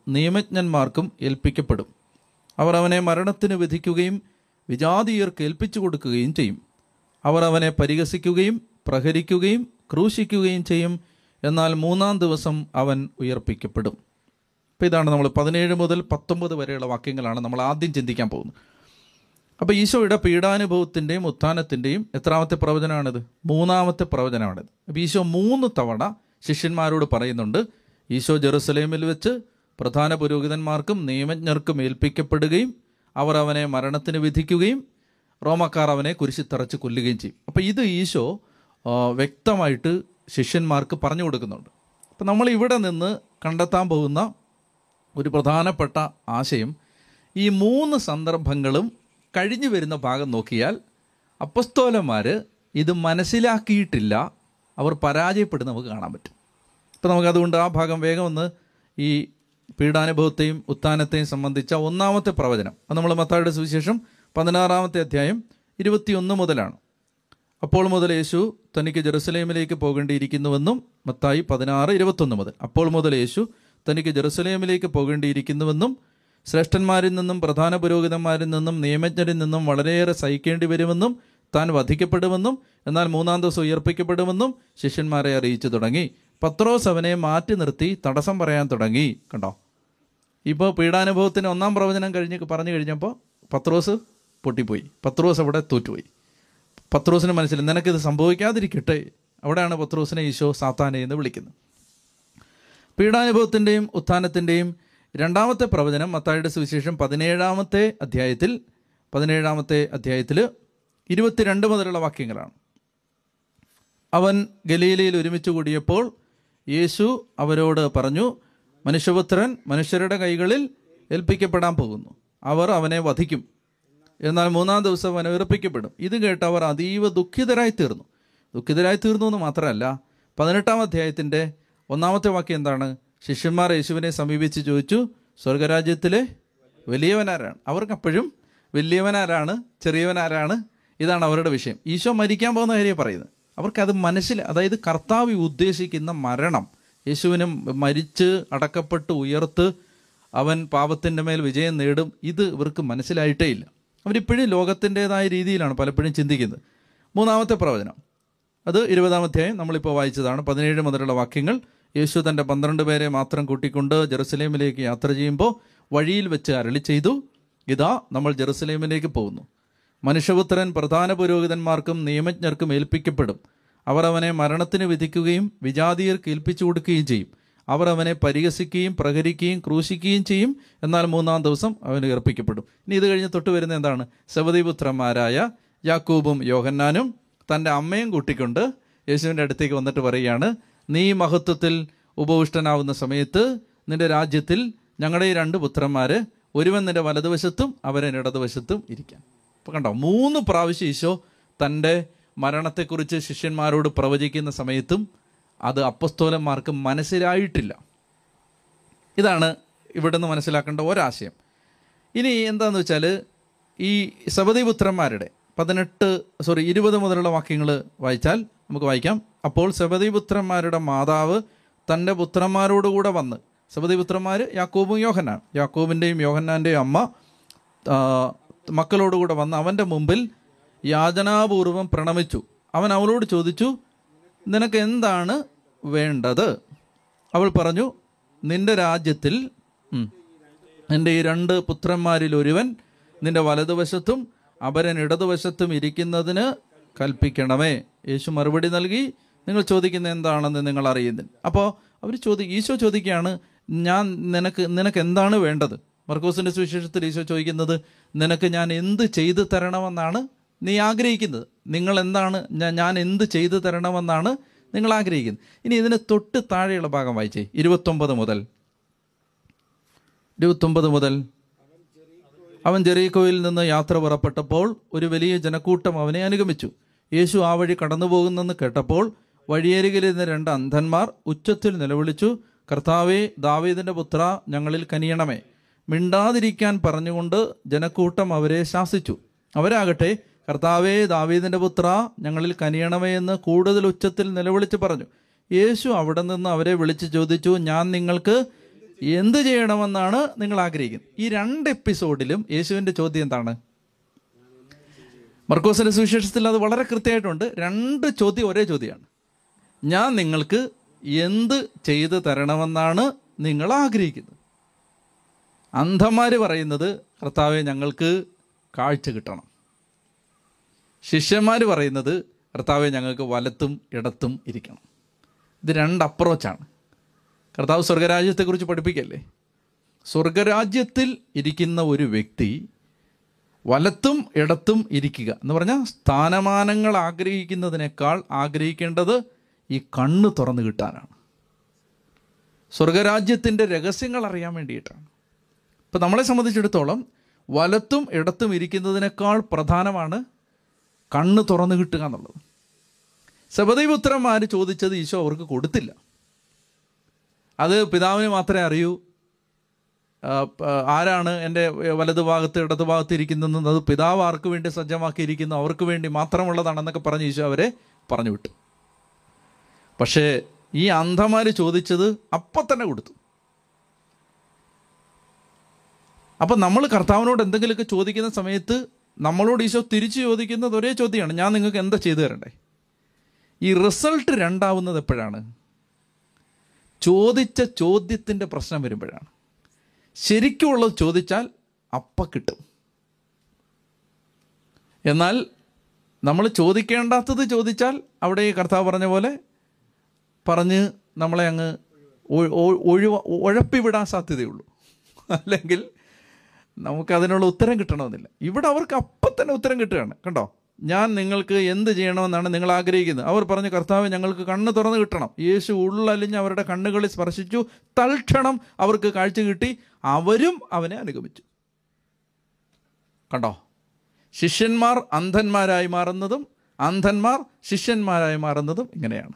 നിയമജ്ഞന്മാർക്കും ഏൽപ്പിക്കപ്പെടും അവർ അവനെ മരണത്തിന് വിധിക്കുകയും വിജാതീയർക്ക് ഏൽപ്പിച്ചു കൊടുക്കുകയും ചെയ്യും അവർ അവനെ പരിഹസിക്കുകയും പ്രഹരിക്കുകയും ക്രൂശിക്കുകയും ചെയ്യും എന്നാൽ മൂന്നാം ദിവസം അവൻ ഉയർപ്പിക്കപ്പെടും അപ്പോൾ ഇതാണ് നമ്മൾ പതിനേഴ് മുതൽ പത്തൊമ്പത് വരെയുള്ള വാക്യങ്ങളാണ് നമ്മൾ ആദ്യം ചിന്തിക്കാൻ പോകുന്നത് അപ്പോൾ ഈശോയുടെ പീഡാനുഭവത്തിൻ്റെയും ഉത്ഥാനത്തിൻ്റെയും എത്രാമത്തെ പ്രവചനമാണിത് മൂന്നാമത്തെ പ്രവചനമാണിത് അപ്പോൾ ഈശോ മൂന്ന് തവണ ശിഷ്യന്മാരോട് പറയുന്നുണ്ട് ഈശോ ജെറുസലേമിൽ വെച്ച് പ്രധാന പുരോഹിതന്മാർക്കും നിയമജ്ഞർക്കും ഏൽപ്പിക്കപ്പെടുകയും അവർ അവനെ മരണത്തിന് വിധിക്കുകയും റോമക്കാർ അവനെ കുരിശി തറച്ച് കൊല്ലുകയും ചെയ്യും അപ്പോൾ ഇത് ഈശോ ആ, വ്യക്തമായിട്ട് ശിഷ്യന്മാർക്ക് പറഞ്ഞു കൊടുക്കുന്നുണ്ട് അപ്പം നമ്മൾ ഇവിടെ നിന്ന് കണ്ടെത്താൻ പോകുന്ന ഒരു പ്രധാനപ്പെട്ട ആശയം ഈ മൂന്ന് സന്ദർഭങ്ങളും കഴിഞ്ഞു വരുന്ന ഭാഗം നോക്കിയാൽ അപ്പസ്തോലന്മാർ ഇത് മനസ്സിലാക്കിയിട്ടില്ല അവർ പരാജയപ്പെടുന്ന നമുക്ക് കാണാൻ പറ്റും അപ്പോൾ നമുക്കതുകൊണ്ട് ആ ഭാഗം വേഗം ഒന്ന് ഈ പീഡാനുഭവത്തെയും ഉത്ഥാനത്തെയും സംബന്ധിച്ച ഒന്നാമത്തെ പ്രവചനം അത് നമ്മൾ മത്തായുടെ സുവിശേഷം പതിനാറാമത്തെ അധ്യായം ഇരുപത്തിയൊന്ന് മുതലാണ് അപ്പോൾ മുതൽ യേശു തനിക്ക് ജെറുസലേമിലേക്ക് പോകേണ്ടിയിരിക്കുന്നുവെന്നും മത്തായി പതിനാറ് ഇരുപത്തൊന്ന് മുതൽ അപ്പോൾ മുതൽ യേശു തനിക്ക് ജെറുസലേമിലേക്ക് പോകേണ്ടിയിരിക്കുന്നുവെന്നും ശ്രേഷ്ഠന്മാരിൽ നിന്നും പ്രധാന പുരോഹിതന്മാരിൽ നിന്നും നിയമജ്ഞരിൽ നിന്നും വളരെയേറെ സഹിക്കേണ്ടി വരുമെന്നും താൻ വധിക്കപ്പെടുമെന്നും എന്നാൽ മൂന്നാം ദിവസം ഉയർപ്പിക്കപ്പെടുമെന്നും ശിഷ്യന്മാരെ അറിയിച്ചു തുടങ്ങി പത്രോസ് അവനെ മാറ്റി നിർത്തി തടസ്സം പറയാൻ തുടങ്ങി കണ്ടോ ഇപ്പോൾ പീഡാനുഭവത്തിന് ഒന്നാം പ്രവചനം കഴിഞ്ഞ് പറഞ്ഞു കഴിഞ്ഞപ്പോൾ പത്രോസ് പൊട്ടിപ്പോയി പത്രോസ് അവിടെ തോറ്റുപോയി പത്രോസിന് മനസ്സിൽ നിനക്കിത് സംഭവിക്കാതിരിക്കട്ടെ അവിടെയാണ് പത്രോസിനെ ഈശോ സാത്താനെ എന്ന് വിളിക്കുന്നത് പീഡാനുഭവത്തിൻ്റെയും ഉത്ഥാനത്തിൻ്റെയും രണ്ടാമത്തെ പ്രവചനം മത്തായുടെ സുവിശേഷം പതിനേഴാമത്തെ അധ്യായത്തിൽ പതിനേഴാമത്തെ അധ്യായത്തിൽ ഇരുപത്തിരണ്ട് മുതലുള്ള വാക്യങ്ങളാണ് അവൻ ഗലീലയിൽ ഒരുമിച്ച് കൂടിയപ്പോൾ യേശു അവരോട് പറഞ്ഞു മനുഷ്യപുത്രൻ മനുഷ്യരുടെ കൈകളിൽ ഏൽപ്പിക്കപ്പെടാൻ പോകുന്നു അവർ അവനെ വധിക്കും എന്നാൽ മൂന്നാം ദിവസം അവൻ ഉയർപ്പിക്കപ്പെടും ഇത് കേട്ട് അവർ അതീവ ദുഃഖിതരായി തീർന്നു ദുഃഖിതരായി തീർന്നു എന്ന് മാത്രമല്ല പതിനെട്ടാം അധ്യായത്തിൻ്റെ ഒന്നാമത്തെ വാക്യം എന്താണ് ശിഷ്യന്മാർ യേശുവിനെ സമീപിച്ച് ചോദിച്ചു സ്വർഗരാജ്യത്തിലെ വലിയവനാരാണ് അവർക്ക് അപ്പോഴും വലിയവനാരാണ് ചെറിയവനാരാണ് ഇതാണ് അവരുടെ വിഷയം ഈശോ മരിക്കാൻ പോകുന്ന കാര്യം പറയുന്നത് അവർക്കത് മനസ്സിൽ അതായത് കർത്താവ് ഉദ്ദേശിക്കുന്ന മരണം യേശുവിന് മരിച്ച് അടക്കപ്പെട്ട് ഉയർത്ത് അവൻ പാപത്തിൻ്റെ മേൽ വിജയം നേടും ഇത് ഇവർക്ക് മനസ്സിലായിട്ടേ ഇല്ല അവരിപ്പോഴും ലോകത്തിൻ്റെതായ രീതിയിലാണ് പലപ്പോഴും ചിന്തിക്കുന്നത് മൂന്നാമത്തെ പ്രവചനം അത് ഇരുപതാമധ്യായം നമ്മളിപ്പോൾ വായിച്ചതാണ് പതിനേഴ് മുതലുള്ള വാക്യങ്ങൾ യേശു തൻ്റെ പന്ത്രണ്ട് പേരെ മാത്രം കൂട്ടിക്കൊണ്ട് ജെറുസലേമിലേക്ക് യാത്ര ചെയ്യുമ്പോൾ വഴിയിൽ വെച്ച് അരളി ചെയ്തു ഇതാ നമ്മൾ ജെറുസലേമിലേക്ക് പോകുന്നു മനുഷ്യപുത്രൻ പ്രധാന പുരോഹിതന്മാർക്കും നിയമജ്ഞർക്കും ഏൽപ്പിക്കപ്പെടും അവർ അവനെ മരണത്തിന് വിധിക്കുകയും വിജാതീയർക്ക് ഏൽപ്പിച്ചു കൊടുക്കുകയും ചെയ്യും അവർ അവനെ പരിഹസിക്കുകയും പ്രഹരിക്കുകയും ക്രൂശിക്കുകയും ചെയ്യും എന്നാൽ മൂന്നാം ദിവസം അവൻ ഉയർപ്പിക്കപ്പെടും ഇനി ഇത് കഴിഞ്ഞ് തൊട്ട് വരുന്ന എന്താണ് സവതിപുത്രന്മാരായ യാക്കൂബും യോഹന്നാനും തൻ്റെ അമ്മയും കൂട്ടിക്കൊണ്ട് യേശുവിൻ്റെ അടുത്തേക്ക് വന്നിട്ട് പറയുകയാണ് നീ മഹത്വത്തിൽ ഉപവിഷ്ടനാവുന്ന സമയത്ത് നിന്റെ രാജ്യത്തിൽ ഞങ്ങളുടെ ഈ രണ്ട് പുത്രന്മാർ ഒരുവൻ നിന്റെ വലതുവശത്തും അവരൻ ഇടതുവശത്തും ഇരിക്കാൻ അപ്പോൾ കണ്ടോ മൂന്ന് പ്രാവശ്യം ഈശോ തൻ്റെ മരണത്തെക്കുറിച്ച് ശിഷ്യന്മാരോട് പ്രവചിക്കുന്ന സമയത്തും അത് അപ്പസ്തോലന്മാർക്ക് മനസ്സിലായിട്ടില്ല ഇതാണ് ഇവിടെ നിന്ന് മനസ്സിലാക്കേണ്ട ഒരാശയം ഇനി എന്താന്ന് വെച്ചാൽ ഈ സബതിപുത്രന്മാരുടെ പതിനെട്ട് സോറി ഇരുപത് മുതലുള്ള വാക്യങ്ങൾ വായിച്ചാൽ നമുക്ക് വായിക്കാം അപ്പോൾ സബതിപുത്രന്മാരുടെ മാതാവ് തൻ്റെ പുത്രന്മാരോടുകൂടെ വന്ന് സബതിപുത്രന്മാർ യാക്കോബും യോഹന്നാൻ യാക്കോബിൻ്റെയും യോഹന്നാൻ്റെയും അമ്മ ആ, മക്കളോടുകൂടെ വന്ന് അവൻ്റെ മുമ്പിൽ യാചനാപൂർവം പ്രണമിച്ചു അവൻ അവളോട് ചോദിച്ചു നിനക്ക് എന്താണ് വേണ്ടത് അവൾ പറഞ്ഞു നിന്റെ രാജ്യത്തിൽ ഉം, നിന്റെ ഈ രണ്ട് പുത്രന്മാരിൽ ഒരുവൻ നിന്റെ വലതുവശത്തും അപരൻ ഇടതുവശത്തും ഇരിക്കുന്നതിന് കൽപ്പിക്കണമേ യേശു മറുപടി നൽകി നിങ്ങൾ ചോദിക്കുന്ന എന്താണെന്ന് നിങ്ങൾ അറിയുന്നില്ല അപ്പോൾ അവർ ചോദി ഈശോ ചോദിക്കുകയാണ് ഞാൻ നിനക്ക് നിനക്ക് എന്താണ് വേണ്ടത് മർക്കോസിന്റെ സുവിശേഷത്തിൽ ഈശോ ചോദിക്കുന്നത് നിനക്ക് ഞാൻ എന്ത് ചെയ്തു തരണമെന്നാണ് നീ ആഗ്രഹിക്കുന്നത് നിങ്ങൾ എന്താണ് ഞാൻ- ഞാൻ എന്ത് ചെയ്തു തരണമെന്നാണ് നിങ്ങൾ ആഗ്രഹിക്കുന്നത് ഇനി ഇതിന് തൊട്ട് താഴെയുള്ള ഭാഗം വായിച്ചേ ഇരുപത്തൊമ്പത് മുതൽ ഇരുപത്തൊമ്പത് മുതൽ അവൻ ജെറീക്കോയിൽ നിന്ന് യാത്ര പുറപ്പെട്ടപ്പോൾ ഒരു വലിയ ജനക്കൂട്ടം അവനെ അനുഗമിച്ചു യേശു ആ വഴി കടന്നു പോകുന്നെന്ന് കേട്ടപ്പോൾ വഴിയരികിലിരുന്ന രണ്ട് അന്ധന്മാർ ഉച്ചത്തിൽ നിലവിളിച്ചു കർത്താവേ ദാവീദിന്റെ പുത്ര ഞങ്ങളിൽ കനിയണമേ മിണ്ടാതിരിക്കാൻ പറഞ്ഞുകൊണ്ട് ജനക്കൂട്ടം അവരെ ശാസിച്ചു അവരാകട്ടെ കർത്താവേ ദാവീദിന്റെ പുത്ര ഞങ്ങളിൽ കനിയണമേ എന്ന് കൂടുതൽ ഉച്ചത്തിൽ നിലവിളിച്ച് പറഞ്ഞു യേശു അവിടെ നിന്ന് അവരെ വിളിച്ച് ചോദിച്ചു ഞാൻ നിങ്ങൾക്ക് എന്ത് ചെയ്യണമെന്നാണ് നിങ്ങൾ ആഗ്രഹിക്കുന്നത് ഈ രണ്ട് എപ്പിസോഡിലും യേശുവിൻ്റെ ചോദ്യം എന്താണ് മർക്കോസിന്റെ സുവിശേഷത്തിൽ അത് വളരെ കൃത്യമായിട്ടുണ്ട് രണ്ട് ചോദ്യം ഒരേ ചോദ്യമാണ് ഞാൻ നിങ്ങൾക്ക് എന്ത് ചെയ്തു തരണമെന്നാണ് നിങ്ങൾ ആഗ്രഹിക്കുന്നത് അന്ധന്മാർ പറയുന്നത് കർത്താവെ ഞങ്ങൾക്ക് കാഴ്ച കിട്ടണം ശിഷ്യന്മാർ പറയുന്നത് കർത്താവെ ഞങ്ങൾക്ക് വലത്തും ഇടത്തും ഇരിക്കണം ഇത് രണ്ട് അപ്രോച്ചാണ് കർത്താവ് സ്വർഗരാജ്യത്തെക്കുറിച്ച് പഠിപ്പിക്കല്ലേ സ്വർഗരാജ്യത്തിൽ ഇരിക്കുന്ന ഒരു വ്യക്തി വലത്തും ഇടത്തും ഇരിക്കുക എന്ന് പറഞ്ഞാൽ സ്ഥാനമാനങ്ങൾ ആഗ്രഹിക്കുന്നതിനേക്കാൾ ആഗ്രഹിക്കേണ്ടത് ഈ കണ്ണ് തുറന്നു കിട്ടാനാണ് സ്വർഗരാജ്യത്തിൻ്റെ രഹസ്യങ്ങൾ അറിയാൻ വേണ്ടിയിട്ടാണ് ഇപ്പം നമ്മളെ സംബന്ധിച്ചിടത്തോളം വലത്തും ഇടത്തും ഇരിക്കുന്നതിനേക്കാൾ പ്രധാനമാണ് കണ്ണ് തുറന്നു കിട്ടുക എന്നുള്ളത് സബദൈപുത്രന്മാർ ചോദിച്ചത് ഈശോ അവർക്ക് കൊടുത്തില്ല അത് പിതാവിന് മാത്രമേ അറിയൂ ആ, പ- ആരാണ് എൻ്റെ വലതു ഭാഗത്ത് ഇടതു ഭാഗത്ത് ഇരിക്കുന്നതെന്ന് അത് പിതാവ് ആർക്ക് വേണ്ടി സജ്ജമാക്കിയിരിക്കുന്നു അവർക്ക് വേണ്ടി മാത്രമുള്ളതാണെന്നൊക്കെ പറഞ്ഞ് ഈശോ അവരെ പറഞ്ഞു വിട്ടു പക്ഷേ ഈ അന്ധന്മാർ ചോദിച്ചത് അപ്പം തന്നെ കൊടുത്തു അപ്പം നമ്മൾ കർത്താവിനോട് എന്തെങ്കിലുമൊക്കെ ചോദിക്കുന്ന സമയത്ത് നമ്മളോട് ഈശോ തിരിച്ചു ചോദിക്കുന്നത് ഒരേ ചോദ്യമാണ് ഞാൻ നിങ്ങൾക്ക് എന്താ ചെയ്തു തരണ്ടേ ഈ റിസൾട്ട് രണ്ടാവുന്നത് എപ്പോഴാണ് ചോദിച്ച ചോദ്യത്തിൻ്റെ പ്രശ്നം വരുമ്പോഴാണ് ശരിക്കുമുള്ളത് ചോദിച്ചാൽ അപ്പം കിട്ടും എന്നാൽ നമ്മൾ ചോദിക്കേണ്ടാത്തത് ചോദിച്ചാൽ അവിടെ ഈ കർത്താവ് പറഞ്ഞ പോലെ പറഞ്ഞ് നമ്മളെ അങ്ങ് ഒ- ഒ- ഒഴിവ ഉഴപ്പിവിടാൻ സാധ്യതയുള്ളൂ അല്ലെങ്കിൽ നമുക്ക് അതിനുള്ള ഉത്തരം കിട്ടണമെന്നില്ല ഇവിടെ അവർക്ക് അപ്പം തന്നെ ഉത്തരം കിട്ടുകയാണ് കണ്ടോ ഞാൻ നിങ്ങൾക്ക് എന്ത് ചെയ്യണമെന്നാണ് നിങ്ങൾ ആഗ്രഹിക്കുന്നത് അവർ പറഞ്ഞു കർത്താവ് ഞങ്ങൾക്ക് കണ്ണ് തുറന്ന് കിട്ടണം യേശു ഉള്ളലിഞ്ഞ് അവരുടെ കണ്ണുകളിൽ സ്പർശിച്ചു തൽക്ഷണം അവർക്ക് കാഴ്ച കിട്ടി അവരും അവനെ അനുഗമിച്ചു കണ്ടോ ശിഷ്യന്മാർ അന്ധന്മാരായി മാറുന്നതും അന്ധന്മാർ ശിഷ്യന്മാരായി മാറുന്നതും ഇങ്ങനെയാണ്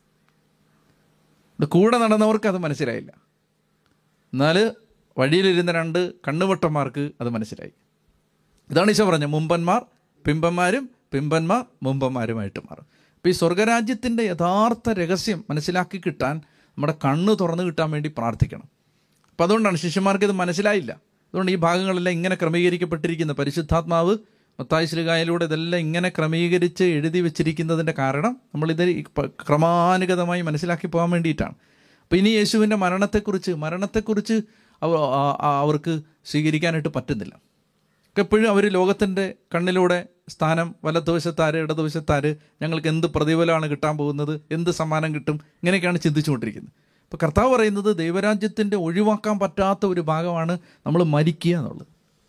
ഇത് കൂടെ നടന്നവർക്ക് അത് മനസ്സിലായില്ല എന്നാൽ വഴിയിലിരുന്ന രണ്ട് കണ്ണുവട്ടന്മാർക്ക് അത് മനസ്സിലായി ഇതാണ് ഈശോ പറഞ്ഞത് മുമ്പന്മാർ പിമ്പന്മാരും പിമ്പന്മാർ മുമ്പന്മാരുമായിട്ട് മാറും അപ്പോൾ ഈ സ്വർഗരാജ്യത്തിൻ്റെ യഥാർത്ഥ രഹസ്യം മനസ്സിലാക്കി കിട്ടാൻ നമ്മുടെ കണ്ണ് തുറന്നു കിട്ടാൻ വേണ്ടി പ്രാർത്ഥിക്കണം അപ്പം അതുകൊണ്ടാണ് ശിഷ്യന്മാർക്ക് ഇത് മനസ്സിലായില്ല അതുകൊണ്ട് ഈ ഭാഗങ്ങളെല്ലാം ഇങ്ങനെ ക്രമീകരിക്കപ്പെട്ടിരിക്കുന്ന പരിശുദ്ധാത്മാവ് മത്തായി ശ്രീകായിലൂടെ ഇതെല്ലാം ഇങ്ങനെ ക്രമീകരിച്ച് എഴുതി വെച്ചിരിക്കുന്നതിൻ്റെ കാരണം നമ്മളിത് ഈ പ- ക്രമാനുഗതമായി മനസ്സിലാക്കി പോകാൻ വേണ്ടിയിട്ടാണ് അപ്പോൾ ഇനി യേശുവിൻ്റെ മരണത്തെക്കുറിച്ച് മരണത്തെക്കുറിച്ച് അവ ആ- ആ- അവർക്ക് സ്വീകരിക്കാനായിട്ട് പറ്റുന്നില്ല ഒക്കെ എപ്പോഴും അവർ ലോകത്തിൻ്റെ കണ്ണിലൂടെ സ്ഥാനം വലതുവശത്താര് ഇടതുവശത്താര് ഞങ്ങൾക്ക് എന്ത് പ്രതിഫലമാണ് കിട്ടാൻ പോകുന്നത് എന്ത് സമ്മാനം കിട്ടും ഇങ്ങനെയൊക്കെയാണ് ചിന്തിച്ചുകൊണ്ടിരിക്കുന്നത് ഇപ്പോൾ കർത്താവ് പറയുന്നത് ദൈവരാജ്യത്തിൻ്റെ ഒഴിവാക്കാൻ പറ്റാത്ത ഒരു ഭാഗമാണ് നമ്മൾ മരിക്കുക എന്നുള്ളത്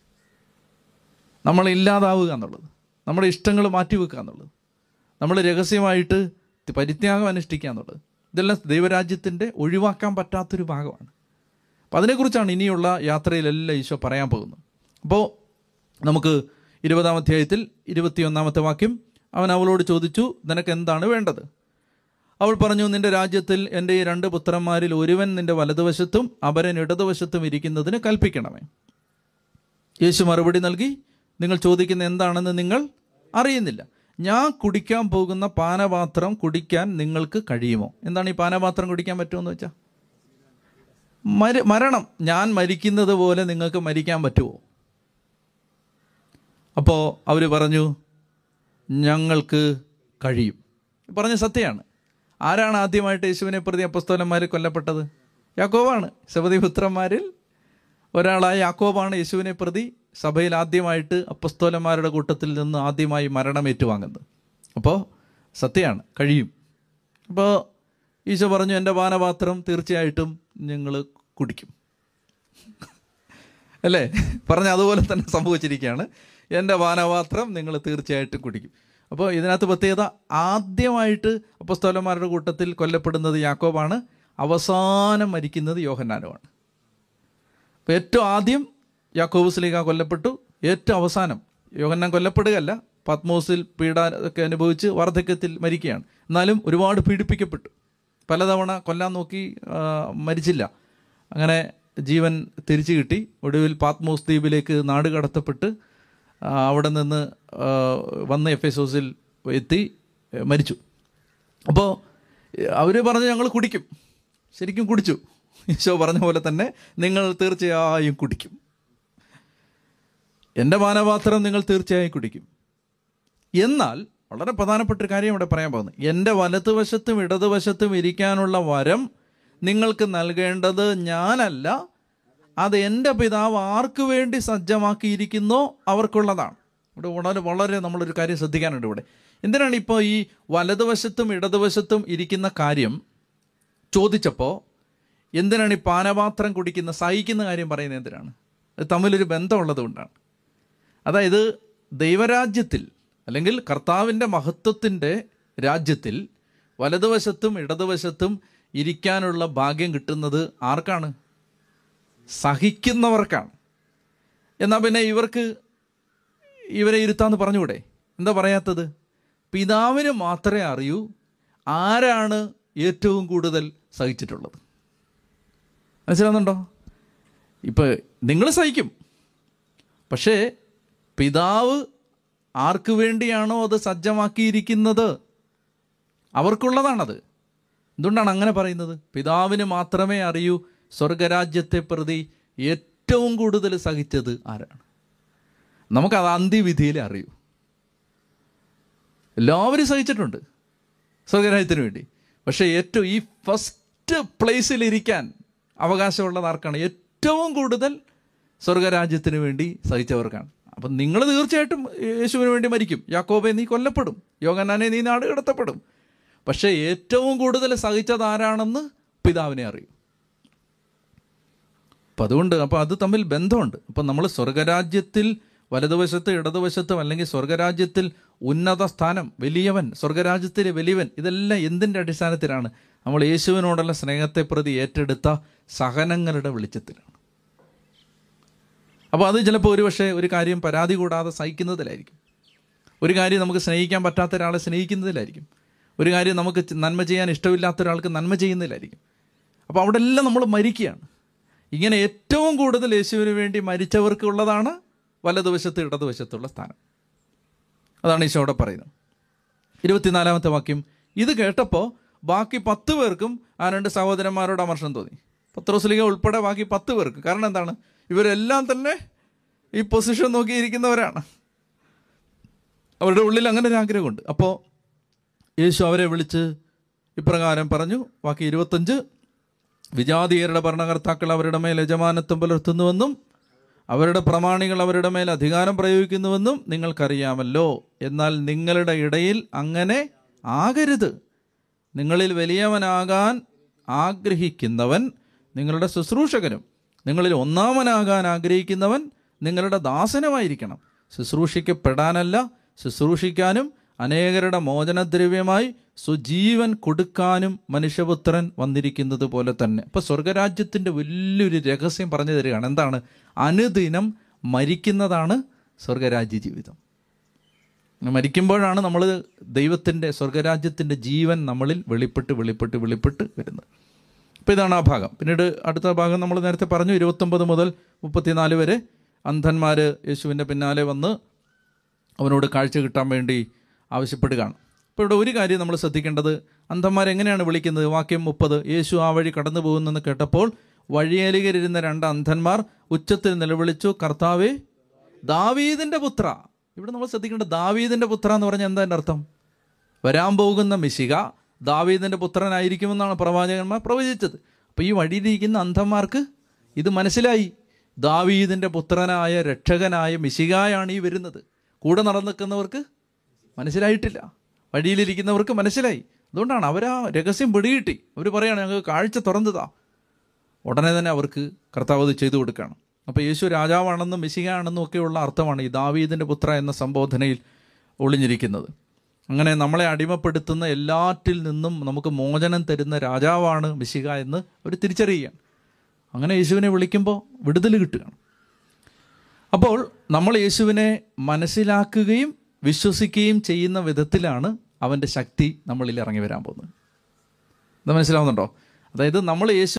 നമ്മൾ ഇല്ലാതാവുക എന്നുള്ളത് നമ്മുടെ ഇഷ്ടങ്ങൾ മാറ്റിവെക്കുക എന്നുള്ളത് നമ്മൾ രഹസ്യമായിട്ട് പരിത്യാഗം അനുഷ്ഠിക്കുക എന്നുള്ളത് ഇതെല്ലാം ദൈവരാജ്യത്തിൻ്റെ ഒഴിവാക്കാൻ പറ്റാത്തൊരു ഭാഗമാണ് അപ്പം അതിനെക്കുറിച്ചാണ് ഇനിയുള്ള യാത്രയിലെല്ലാം ഈശോ പറയാൻ പോകുന്നത് അപ്പോൾ നമുക്ക് ഇരുപതാം അധ്യായത്തിൽ ഇരുപത്തിയൊന്നാമത്തെ വാക്യം അവൻ അവളോട് ചോദിച്ചു നിനക്ക് എന്താണ് വേണ്ടത് അവൾ പറഞ്ഞു നിന്റെ രാജ്യത്തിൽ എൻ്റെ ഈ രണ്ട് പുത്രന്മാരിൽ ഒരുവൻ നിന്റെ വലതുവശത്തും അപരൻ ഇടതുവശത്തും ഇരിക്കുന്നതിന് കൽപ്പിക്കണമേ യേശു മറുപടി നൽകി നിങ്ങൾ ചോദിക്കുന്ന എന്താണെന്ന് നിങ്ങൾ അറിയുന്നില്ല ഞാൻ കുടിക്കാൻ പോകുന്ന പാനപാത്രം കുടിക്കാൻ നിങ്ങൾക്ക് കഴിയുമോ എന്താണ് ഈ പാനപാത്രം കുടിക്കാൻ പറ്റുമെന്ന് വെച്ചാൽ മര മരണം ഞാൻ മരിക്കുന്നത് പോലെ നിങ്ങൾക്ക് മരിക്കാൻ പറ്റുമോ അപ്പോൾ അവർ പറഞ്ഞു ഞങ്ങൾക്ക് കഴിയും പറഞ്ഞ സത്യമാണ് ആരാണ് ആദ്യമായിട്ട് യേശുവിനെ പ്രതി അപ്പസ്തോലന്മാർ കൊല്ലപ്പെട്ടത് യാക്കോബാണ് സബദിപുത്രന്മാരിൽ ഒരാളായ യാക്കോബാണ് യേശുവിനെ പ്രതി സഭയിൽ ആദ്യമായിട്ട് അപ്പസ്തോലന്മാരുടെ കൂട്ടത്തിൽ നിന്ന് ആദ്യമായി മരണം ഏറ്റുവാങ്ങുന്നത് അപ്പോൾ സത്യമാണ് കഴിയും അപ്പോൾ ഈശോ പറഞ്ഞു എൻ്റെ പാനപാത്രം തീർച്ചയായിട്ടും നിങ്ങൾ കുടിക്കും അല്ലേ പറഞ്ഞ അതുപോലെ തന്നെ സംഭവിച്ചിരിക്കുകയാണ് എൻ്റെ പാനപാത്രം നിങ്ങൾ തീർച്ചയായിട്ടും കുടിക്കും അപ്പോൾ ഇതിനകത്ത് പ്രത്യേകത ആദ്യമായിട്ട് അപ്പസ്തോലന്മാരുടെ കൂട്ടത്തിൽ കൊല്ലപ്പെടുന്നത് യാക്കോബാണ് അവസാനം മരിക്കുന്നത് യോഹന്നാനുമാണ് അപ്പോൾ ഏറ്റവും ആദ്യം യാക്കോബ് സ്ലീഗ കൊല്ലപ്പെട്ടു ഏറ്റവും അവസാനം യോഹന്നാൻ കൊല്ലപ്പെടുകയല്ല പത്മോസിൽ പീഡ ഒക്കെ അനുഭവിച്ച് വാർദ്ധക്യത്തിൽ മരിക്കുകയാണ് എന്നാലും ഒരുപാട് പീഡിപ്പിക്കപ്പെട്ടു പലതവണ കൊല്ലാൻ നോക്കി ആ, മരിച്ചില്ല അങ്ങനെ ജീവൻ തിരിച്ചു കിട്ടി ഒടുവിൽ പാത്മോസ് ദ്വീപിലേക്ക് നാട് കടത്തപ്പെട്ട് ആ, അവിടെ നിന്ന് ആ, വന്ന് എഫ് എസോസിൽ എത്തി ഏ, മരിച്ചു അപ്പോൾ അവർ പറഞ്ഞു ഞങ്ങൾ കുടിക്കും ശരിക്കും കുടിച്ചു ഈശോ പറഞ്ഞ പോലെ തന്നെ നിങ്ങൾ തീർച്ചയായും കുടിക്കും എൻ്റെ പാനപാത്രം നിങ്ങൾ തീർച്ചയായും കുടിക്കും എന്നാൽ വളരെ പ്രധാനപ്പെട്ട ഒരു കാര്യം ഇവിടെ പറയാൻ പോകുന്നത് എൻ്റെ വലതുവശത്തും ഇടതുവശത്തും ഇരിക്കാനുള്ള വരം നിങ്ങൾക്ക് നൽകേണ്ടത് ഞാനല്ല അത് എൻ്റെ പിതാവ് ആർക്കു വേണ്ടി സജ്ജമാക്കിയിരിക്കുന്നോ അവർക്കുള്ളതാണ് ഇവിടെ വളരെ വളരെ നമ്മളൊരു കാര്യം ശ്രദ്ധിക്കാനുണ്ട് ഇവിടെ എന്തിനാണ് ഇപ്പോൾ ഈ വലതുവശത്തും ഇടതുവശത്തും ഇരിക്കുന്ന കാര്യം ചോദിച്ചപ്പോൾ എന്തിനാണ് ഈ പാനപാത്രം കുടിക്കുന്ന സഹിക്കുന്ന കാര്യം പറയുന്നത് എന്തിനാണ് അത് തമ്മിലൊരു ബന്ധമുള്ളത് കൊണ്ടാണ് അതായത് ദൈവരാജ്യത്തിൽ അല്ലെങ്കിൽ കർത്താവിൻ്റെ മഹത്വത്തിൻ്റെ രാജ്യത്തിൽ വലതുവശത്തും ഇടതുവശത്തും ഇരിക്കാനുള്ള ഭാഗ്യം കിട്ടുന്നത് ആർക്കാണ് സഹിക്കുന്നവർക്കാണ് എന്നാൽ പിന്നെ ഇവർക്ക് ഇവരെ ഇരുത്താന്ന് പറഞ്ഞുകൂടെ എന്താ പറയാത്തത് പിതാവിന് മാത്രമേ അറിയൂ ആരാണ് ഏറ്റവും കൂടുതൽ സഹിച്ചിട്ടുള്ളത് മനസ്സിലാവുന്നുണ്ടോ ഇപ്പം നിങ്ങൾ സഹിക്കും പക്ഷേ പിതാവ് ആർക്ക് വേണ്ടിയാണോ അത് സജ്ജമാക്കിയിരിക്കുന്നത് അവർക്കുള്ളതാണത് എന്തുകൊണ്ടാണ് അങ്ങനെ പറയുന്നത് പിതാവിന് മാത്രമേ അറിയൂ സ്വർഗരാജ്യത്തെ പ്രതി ഏറ്റവും കൂടുതൽ സഹിച്ചത് ആരാണ് നമുക്കത് അന്ത്യവിധിയിൽ അറിയൂ എല്ലാവരും സഹിച്ചിട്ടുണ്ട് സ്വർഗരാജ്യത്തിന് വേണ്ടി പക്ഷേ ഏറ്റവും ഈ ഫസ്റ്റ് പ്ലേസിൽ ഇരിക്കാൻ അവകാശമുള്ളത് ആർക്കാണ് ഏറ്റവും കൂടുതൽ സ്വർഗരാജ്യത്തിന് വേണ്ടി സഹിച്ചവർക്കാണ് അപ്പം നിങ്ങൾ തീർച്ചയായിട്ടും യേശുവിന് വേണ്ടി മരിക്കും യാക്കോബെ നീ കൊല്ലപ്പെടും യോഗനാനെ നീ നാട് കടത്തപ്പെടും പക്ഷേ ഏറ്റവും കൂടുതൽ സഹിച്ചത് ആരാണെന്ന് പിതാവിനെ അറിയും അപ്പം അതുകൊണ്ട് അപ്പോൾ അത് തമ്മിൽ ബന്ധമുണ്ട് അപ്പം നമ്മൾ സ്വർഗരാജ്യത്തിൽ വലതുവശത്ത് ഇടതുവശത്തും അല്ലെങ്കിൽ സ്വർഗരാജ്യത്തിൽ ഉന്നത സ്ഥാനം വലിയവൻ സ്വർഗരാജ്യത്തിലെ വലിയവൻ ഇതെല്ലാം എന്തിൻ്റെ അടിസ്ഥാനത്തിലാണ് നമ്മൾ യേശുവിനോടുള്ള സ്നേഹത്തെ പ്രതി ഏറ്റെടുത്ത സഹനങ്ങളുടെ വെളിച്ചത്തിലാണ് അപ്പോൾ അത് ചിലപ്പോൾ ഒരു പക്ഷേ ഒരു കാര്യം പരാതി കൂടാതെ സഹിക്കുന്നതിലായിരിക്കും ഒരു കാര്യം നമുക്ക് സ്നേഹിക്കാൻ പറ്റാത്ത ഒരാളെ സ്നേഹിക്കുന്നതിലായിരിക്കും ഒരു കാര്യം നമുക്ക് നന്മ ചെയ്യാൻ ഇഷ്ടമില്ലാത്ത ഒരാൾക്ക് നന്മ ചെയ്യുന്നതിലായിരിക്കും അപ്പോൾ അവിടെ എല്ലാം നമ്മൾ മരിക്കുകയാണ് ഇങ്ങനെ ഏറ്റവും കൂടുതൽ യേശുവിന് വേണ്ടി മരിച്ചവർക്ക് ഉള്ളതാണ് വലതുവശത്ത് ഇടതുവശത്തുള്ള സ്ഥാനം അതാണ് ഈശോ അവിടെ പറയുന്നത് ഇരുപത്തിനാലാമത്തെ വാക്യം ഇത് കേട്ടപ്പോൾ ബാക്കി പത്ത് പേർക്കും ആ രണ്ട് സഹോദരന്മാരോട് അമർഷം തോന്നി പത്രോസ്ലിക ഉൾപ്പെടെ ബാക്കി പത്ത് പേർക്ക് കാരണം എന്താണ് ഇവരെല്ലാം തന്നെ ഈ പൊസിഷൻ നോക്കിയിരിക്കുന്നവരാണ് അവരുടെ ഉള്ളിൽ അങ്ങനെ ഒരു ആഗ്രഹമുണ്ട് അപ്പോൾ യേശു അവരെ വിളിച്ച് ഇപ്രകാരം പറഞ്ഞു ബാക്കി ഇരുപത്തഞ്ച് വിജാതീയരുടെ ഭരണകർത്താക്കൾ അവരുടെ മേൽ യജമാനത്വം പുലർത്തുന്നുവെന്നും അവരുടെ പ്രമാണികൾ അവരുടെ മേൽ അധികാരം പ്രയോഗിക്കുന്നുവെന്നും നിങ്ങൾക്കറിയാമല്ലോ എന്നാൽ നിങ്ങളുടെ ഇടയിൽ അങ്ങനെ ആകരുത് നിങ്ങളിൽ വലിയവനാകാൻ ആഗ്രഹിക്കുന്നവൻ നിങ്ങളുടെ ശുശ്രൂഷകനും നിങ്ങളിൽ ഒന്നാമനാകാൻ ആഗ്രഹിക്കുന്നവൻ നിങ്ങളുടെ ദാസനുമായിരിക്കണം ശുശ്രൂഷിക്കപ്പെടാനല്ല ശുശ്രൂഷിക്കാനും അനേകരുടെ മോചനദ്രവ്യമായി സ്വജീവൻ കൊടുക്കാനും മനുഷ്യപുത്രൻ വന്നിരിക്കുന്നത് പോലെ തന്നെ അപ്പോൾ സ്വർഗരാജ്യത്തിൻ്റെ വലിയൊരു രഹസ്യം പറഞ്ഞു തരികയാണ് എന്താണ് അനുദിനം മരിക്കുന്നതാണ് സ്വർഗരാജ്യ ജീവിതം മരിക്കുമ്പോഴാണ് നമ്മൾ ദൈവത്തിൻ്റെ സ്വർഗരാജ്യത്തിൻ്റെ ജീവൻ നമ്മളിൽ വെളിപ്പെട്ട് വെളിപ്പെട്ട് വെളിപ്പെട്ട് വരുന്നത് അപ്പോൾ ഇതാണ് ആ ഭാഗം പിന്നീട് അടുത്ത ഭാഗം നമ്മൾ നേരത്തെ പറഞ്ഞു ഇരുപത്തൊമ്പത് മുതൽ മുപ്പത്തിനാല് വരെ അന്ധന്മാർ യേശുവിൻ്റെ പിന്നാലെ വന്ന് അവനോട് കാഴ്ച കിട്ടാൻ വേണ്ടി ആവശ്യപ്പെടുകയാണ് അപ്പോൾ ഇവിടെ ഒരു കാര്യം നമ്മൾ ശ്രദ്ധിക്കേണ്ടത് അന്ധന്മാരെങ്ങനെയാണ് വിളിക്കുന്നത് വാക്യം മുപ്പത് യേശു ആ വഴി കടന്നു പോകുന്നെന്ന് കേട്ടപ്പോൾ വഴിയലികരിരുന്ന രണ്ട് അന്ധന്മാർ ഉച്ചത്തിൽ നിലവിളിച്ചു കർത്താവേ ദാവീദിൻ്റെ പുത്ര ഇവിടെ നമ്മൾ ശ്രദ്ധിക്കേണ്ടത് ദാവീദിൻ്റെ പുത്ര എന്ന് പറഞ്ഞാൽ എന്താ എൻ്റെ അർത്ഥം വരാൻ പോകുന്ന മിശിക ദാവീദിൻ്റെ പുത്രനായിരിക്കുമെന്നാണ് പ്രവാചകന്മാർ പ്രവചിച്ചത് അപ്പോൾ ഈ വഴിയിലിരിക്കുന്ന അന്ധന്മാർക്ക് ഇത് മനസ്സിലായി ദാവീദിൻ്റെ പുത്രനായ രക്ഷകനായ മിശികായാണ് ഈ വരുന്നത് കൂടെ നടന്നിക്കുന്നവർക്ക് മനസ്സിലായിട്ടില്ല വഴിയിലിരിക്കുന്നവർക്ക് മനസ്സിലായി അതുകൊണ്ടാണ് അവർ ആ രഹസ്യം പിടികിട്ടി അവർ പറയാണ് ഞങ്ങൾക്ക് കാഴ്ച തുറന്നതാ ഉടനെ തന്നെ അവർക്ക് കർത്താവ് അത് ചെയ്തു കൊടുക്കുകയാണ് അപ്പോൾ യേശു രാജാവാണെന്നും മിശികയാണെന്നും ഒക്കെയുള്ള അർത്ഥമാണ് ഈ ദാവീദിൻ്റെ പുത്ര എന്ന സംബോധനയിൽ ഒളിഞ്ഞിരിക്കുന്നത് അങ്ങനെ നമ്മളെ അടിമപ്പെടുത്തുന്ന എല്ലാറ്റിൽ നിന്നും നമുക്ക് മോചനം തരുന്ന രാജാവാണ് മിശിക എന്ന് അവർ തിരിച്ചറിയുകയാണ് അങ്ങനെ യേശുവിനെ വിളിക്കുമ്പോൾ വിടുതൽ കിട്ടുകയാണ് അപ്പോൾ നമ്മൾ യേശുവിനെ മനസ്സിലാക്കുകയും വിശ്വസിക്കുകയും ചെയ്യുന്ന വിധത്തിലാണ് അവൻ്റെ ശക്തി നമ്മളിൽ ഇറങ്ങി വരാൻ പോകുന്നത് ഇത് മനസ്സിലാവുന്നുണ്ടോ അതായത് നമ്മൾ യേശു